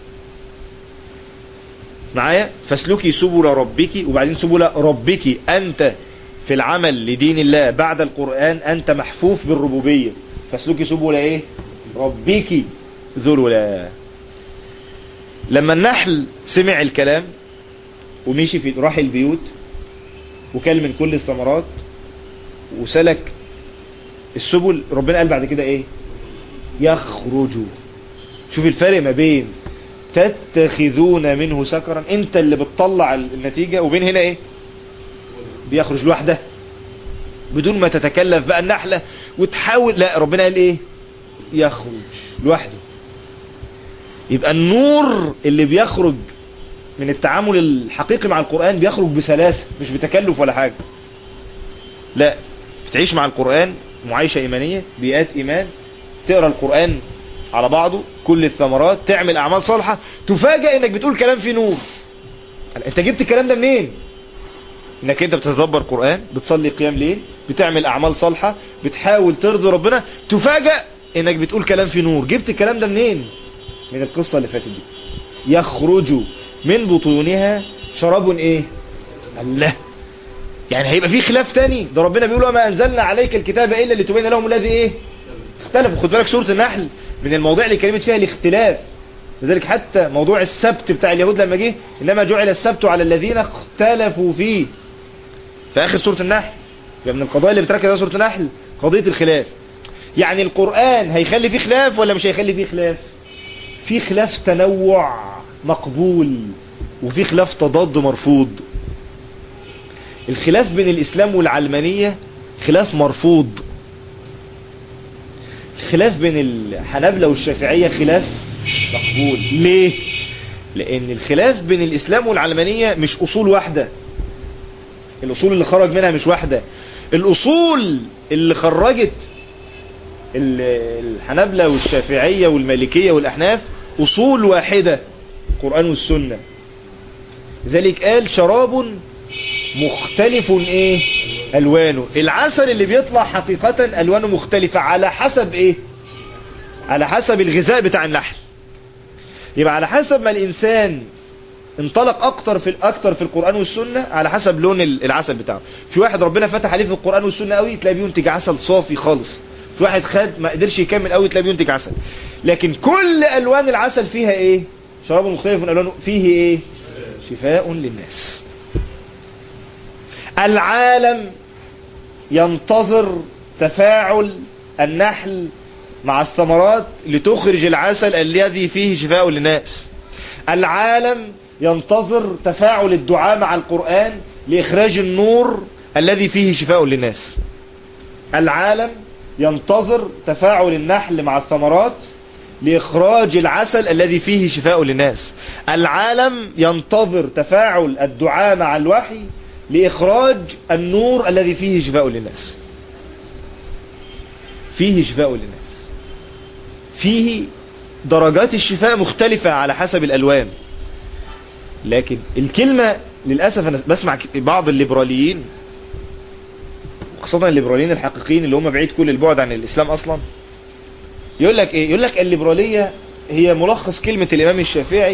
معايا فاسلكي سبل ربك وبعدين سبل ربك انت في العمل لدين الله بعد القرآن انت محفوف بالربوبية فاسلكي سبل ايه ربك ذللا لما النحل سمع الكلام ومشي في راح البيوت وكل من كل الثمرات وسلك السبل ربنا قال بعد كده ايه يخرجوا شوف الفرق ما بين تتخذون منه سكرا انت اللي بتطلع النتيجة وبين هنا ايه بيخرج لوحده بدون ما تتكلف بقى النحلة وتحاول لا ربنا قال ايه يخرج لوحده يبقى النور اللي بيخرج من التعامل الحقيقي مع القرآن بيخرج بسلاسة مش بتكلف ولا حاجة لا بتعيش مع القرآن معايشة إيمانية بيئات إيمان تقرأ القرآن على بعضه كل الثمرات تعمل أعمال صالحة تفاجأ إنك بتقول كلام فيه نور أنت جبت الكلام ده منين انك انت بتتدبر قرآن بتصلي قيام ليل بتعمل اعمال صالحة بتحاول ترضي ربنا تفاجأ انك بتقول كلام فيه نور جبت الكلام ده منين من القصة اللي فاتت دي يخرج من بطونها شراب ايه الله يعني هيبقى في خلاف تاني ده ربنا بيقول وما انزلنا عليك الكتاب الا لتبين لهم الذي ايه اختلفوا خد بالك سورة النحل من المواضيع اللي كلمت فيها الاختلاف لذلك حتى موضوع السبت بتاع اليهود لما جه انما جعل السبت على الذين اختلفوا فيه في اخر سورة النحل يبقى من القضايا اللي بتركز على سورة النحل قضية الخلاف يعني القرآن هيخلي فيه خلاف ولا مش هيخلي فيه خلاف في خلاف تنوع مقبول وفي خلاف تضاد مرفوض الخلاف بين الإسلام والعلمانية خلاف مرفوض الخلاف بين الحنابلة والشافعية خلاف مقبول ليه؟ لأن الخلاف بين الإسلام والعلمانية مش أصول واحدة الأصول اللي خرج منها مش واحدة الأصول اللي خرجت الحنابلة والشافعية والمالكية والأحناف أصول واحدة القرآن والسنة ذلك قال شراب مختلف ايه الوانه العسل اللي بيطلع حقيقة الوانه مختلفة على حسب ايه على حسب الغذاء بتاع النحل يبقى على حسب ما الانسان انطلق اكتر في اكتر في القرآن والسنة على حسب لون العسل بتاعه في واحد ربنا فتح عليه في القرآن والسنة قوي تلاقيه بينتج عسل صافي خالص في واحد خد ما قدرش يكمل قوي تلاقيه بينتج عسل لكن كل الوان العسل فيها ايه شراب مختلف من الوانه فيه ايه شفاء للناس العالم ينتظر تفاعل النحل مع الثمرات لتخرج العسل الذي فيه شفاء للناس العالم ينتظر تفاعل الدعاء مع القرآن لإخراج النور الذي فيه شفاء للناس العالم ينتظر تفاعل النحل مع الثمرات لإخراج العسل الذي فيه شفاء للناس العالم ينتظر تفاعل الدعاء مع الوحي لإخراج النور الذي فيه شفاء للناس فيه شفاء للناس فيه درجات الشفاء مختلفة على حسب الألوان لكن الكلمة للأسف أنا بسمع بعض الليبراليين خاصة الليبراليين الحقيقيين اللي هم بعيد كل البعد عن الإسلام أصلا يقول لك إيه يقول لك الليبرالية هي ملخص كلمة الإمام الشافعي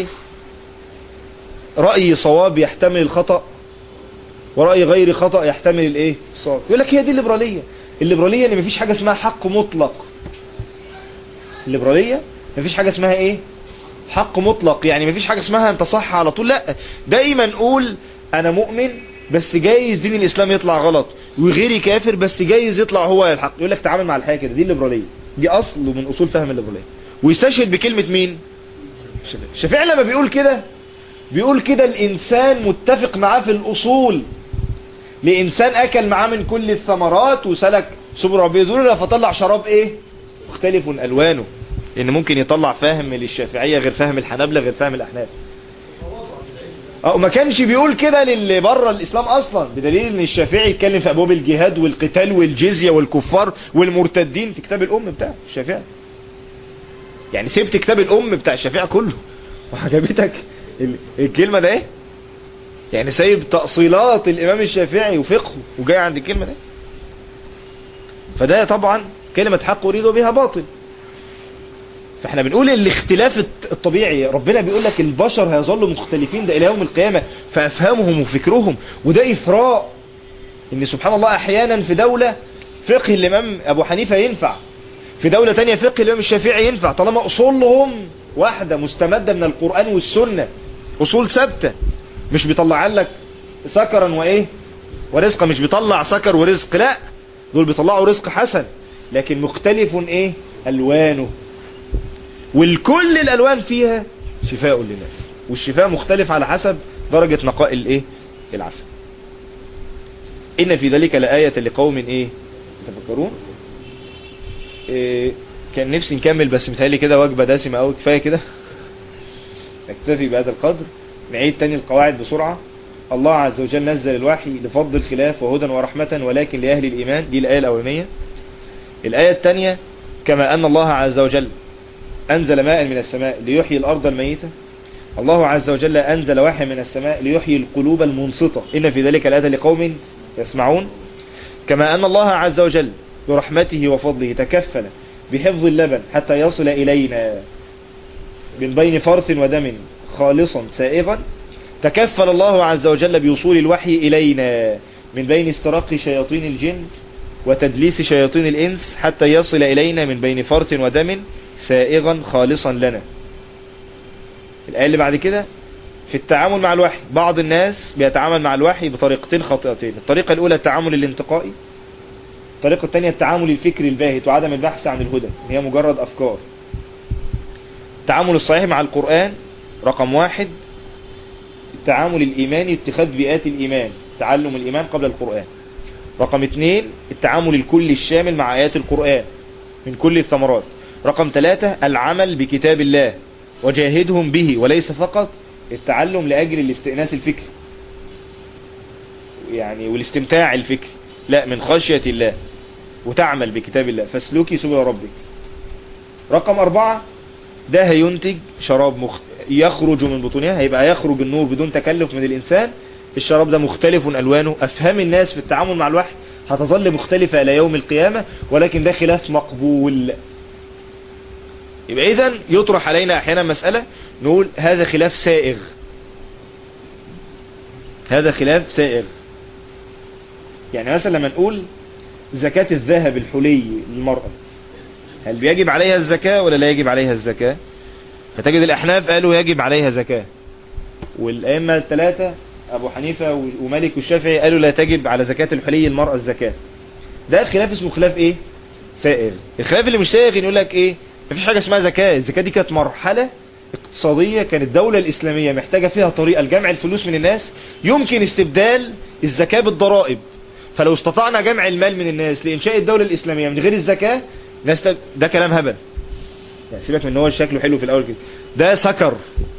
رأي صواب يحتمل الخطأ ورأي غير خطأ يحتمل الايه الصواب يقول لك هي دي الليبرالية الليبرالية ان مفيش حاجة اسمها حق مطلق الليبرالية مفيش حاجة اسمها ايه حق مطلق يعني مفيش حاجة اسمها انت صح على طول لا دايما نقول انا مؤمن بس جايز دين الاسلام يطلع غلط وغيري كافر بس جايز يطلع هو الحق يقول لك تعامل مع الحياة كده دي الليبرالية دي اصل من اصول فهم الليبرالية ويستشهد بكلمة مين الشافعي لما بيقول كده بيقول كده الانسان متفق معاه في الاصول لإنسان أكل معاه من كل الثمرات وسلك سبل ربي ذلولة فطلع شراب إيه مختلف ألوانه لأن ممكن يطلع فهم للشافعية غير فهم الحنابلة غير فهم الأحناف اه ما كانش بيقول كده للي بره الاسلام اصلا بدليل ان الشافعي يتكلم في ابواب الجهاد والقتال والجزية والكفار والمرتدين في كتاب الام بتاع الشافعي يعني سبت كتاب الام بتاع الشافعي كله وعجبتك ال- الكلمة ده ايه يعني سايب تأصيلات الامام الشافعي وفقهه وجاي عند الكلمة ده فده طبعا كلمة حق اريد بها باطل فاحنا بنقول الاختلاف الط- الطبيعي ربنا بيقول لك البشر هيظلوا مختلفين ده الى يوم القيامة فافهامهم وفكرهم وده افراء ان سبحان الله احيانا في دولة فقه الامام ابو حنيفة ينفع في دولة تانية فقه الامام الشافعي ينفع طالما اصولهم واحدة مستمدة من القرآن والسنة اصول ثابتة مش بيطلع لك سكرا وايه ورزقا مش بيطلع سكر ورزق لا دول بيطلعوا رزق حسن لكن مختلف ايه الوانه والكل الالوان فيها شفاء للناس والشفاء مختلف على حسب درجة نقاء الايه العسل ان في ذلك لآية لقوم ايه تفكرون إيه كان نفسي نكمل بس متهيألي كده وجبة دسمة اوي كفاية كده نكتفي بهذا القدر نعيد تاني القواعد بسرعة الله عز وجل نزل الوحي لفضل الخلاف وهدى ورحمة ولكن لأهل الإيمان دي الآية الأولانية الآية الثانية كما أن الله عز وجل أنزل ماء من السماء ليحيي الأرض الميتة الله عز وجل أنزل وحي من السماء ليحيي القلوب المنصتة إن في ذلك الآية لقوم يسمعون كما أن الله عز وجل برحمته وفضله تكفل بحفظ اللبن حتى يصل إلينا من بين فرث ودم خالصا سائغا تكفل الله عز وجل بوصول الوحي إلينا من بين استراق شياطين الجن وتدليس شياطين الإنس حتى يصل إلينا من بين فرث ودم سائغا خالصا لنا الآية اللي بعد كده في التعامل مع الوحي بعض الناس بيتعامل مع الوحي بطريقتين خاطئتين الطريقة الأولى التعامل الانتقائي الطريقة الثانية التعامل الفكري الباهت وعدم البحث عن الهدى هي مجرد أفكار التعامل الصحيح مع القرآن رقم واحد التعامل الإيماني اتخاذ بيئات الإيمان تعلم الإيمان قبل القرآن رقم اثنين التعامل الكلي الشامل مع آيات القرآن من كل الثمرات رقم ثلاثة العمل بكتاب الله وجاهدهم به وليس فقط التعلم لأجل الاستئناس الفكري يعني والاستمتاع الفكري لا من خشية الله وتعمل بكتاب الله فاسلكي سبل ربك رقم أربعة ده هينتج شراب مخ... يخرج من بطونها هيبقى يخرج النور بدون تكلف من الإنسان الشراب ده مختلف ألوانه أفهام الناس في التعامل مع الوحي هتظل مختلفة إلى يوم القيامة ولكن ده خلاف مقبول يبقى إذن يطرح علينا أحيانا مسألة نقول هذا خلاف سائغ هذا خلاف سائغ يعني مثلا لما نقول زكاة الذهب الحلي للمرأة هل بيجب عليها الزكاة ولا لا يجب عليها الزكاة فتجد الأحناف قالوا يجب عليها زكاة والأئمة الثلاثة أبو حنيفة ومالك والشافعي قالوا لا تجب على زكاة الحلي المرأة الزكاة ده خلاف اسمه خلاف ايه سائغ الخلاف اللي مش سائغ يقول لك ايه مفيش حاجة اسمها زكاة الزكاة دي كانت مرحلة اقتصادية كانت الدولة الإسلامية محتاجة فيها طريقة لجمع الفلوس من الناس يمكن استبدال الزكاة بالضرائب فلو استطعنا جمع المال من الناس لإنشاء الدولة الإسلامية من غير الزكاة ناس ت... ده كلام هبل يعني سيبك من ان هو شكله حلو في الأول كده ده سكر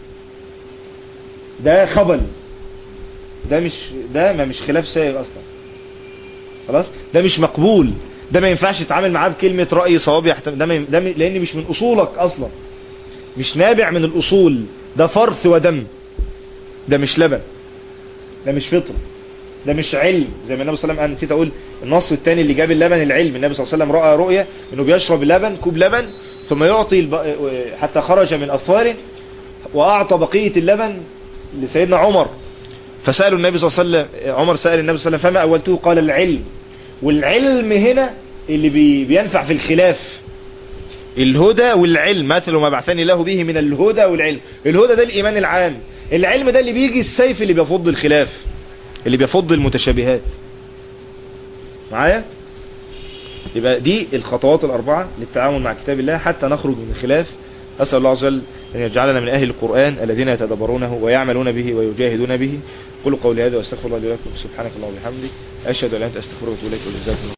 ده خبل ده مش ده ما مش خلاف سائغ أصلا خلاص ده مش مقبول ده ما ينفعش تتعامل معاه بكلمة رأي صواب يحتمل ده, ما ي... ده م... لأن مش من أصولك أصلا مش نابع من الأصول ده فرث ودم ده مش لبن ده مش فطر ده مش علم زي ما النبي صلى الله عليه وسلم نسيت اقول النص الثاني اللي جاب اللبن العلم النبي صلى الله عليه وسلم راى رؤيا انه بيشرب لبن كوب لبن ثم يعطي الب... حتى خرج من اظفاره واعطى بقيه اللبن لسيدنا عمر فسالوا النبي صلى الله عليه وسلم عمر سال النبي صلى الله عليه وسلم فما اولته قال العلم والعلم هنا اللي بي... بينفع في الخلاف الهدى والعلم مثل ما بعثني الله به من الهدى والعلم الهدى ده الايمان العام العلم ده اللي بيجي السيف اللي بيفض الخلاف اللي بيفض المتشابهات معايا يبقى دي الخطوات الأربعة للتعامل مع كتاب الله حتى نخرج من الخلاف أسأل الله عز وجل أن يجعلنا من أهل القرآن الذين يتدبرونه ويعملون به ويجاهدون به قولوا قولي هذا واستغفر الله لي ولكم سبحانك اللهم وبحمدك أشهد أن لا إله إلا أنت أستغفرك وأتوب إليك وجزاكم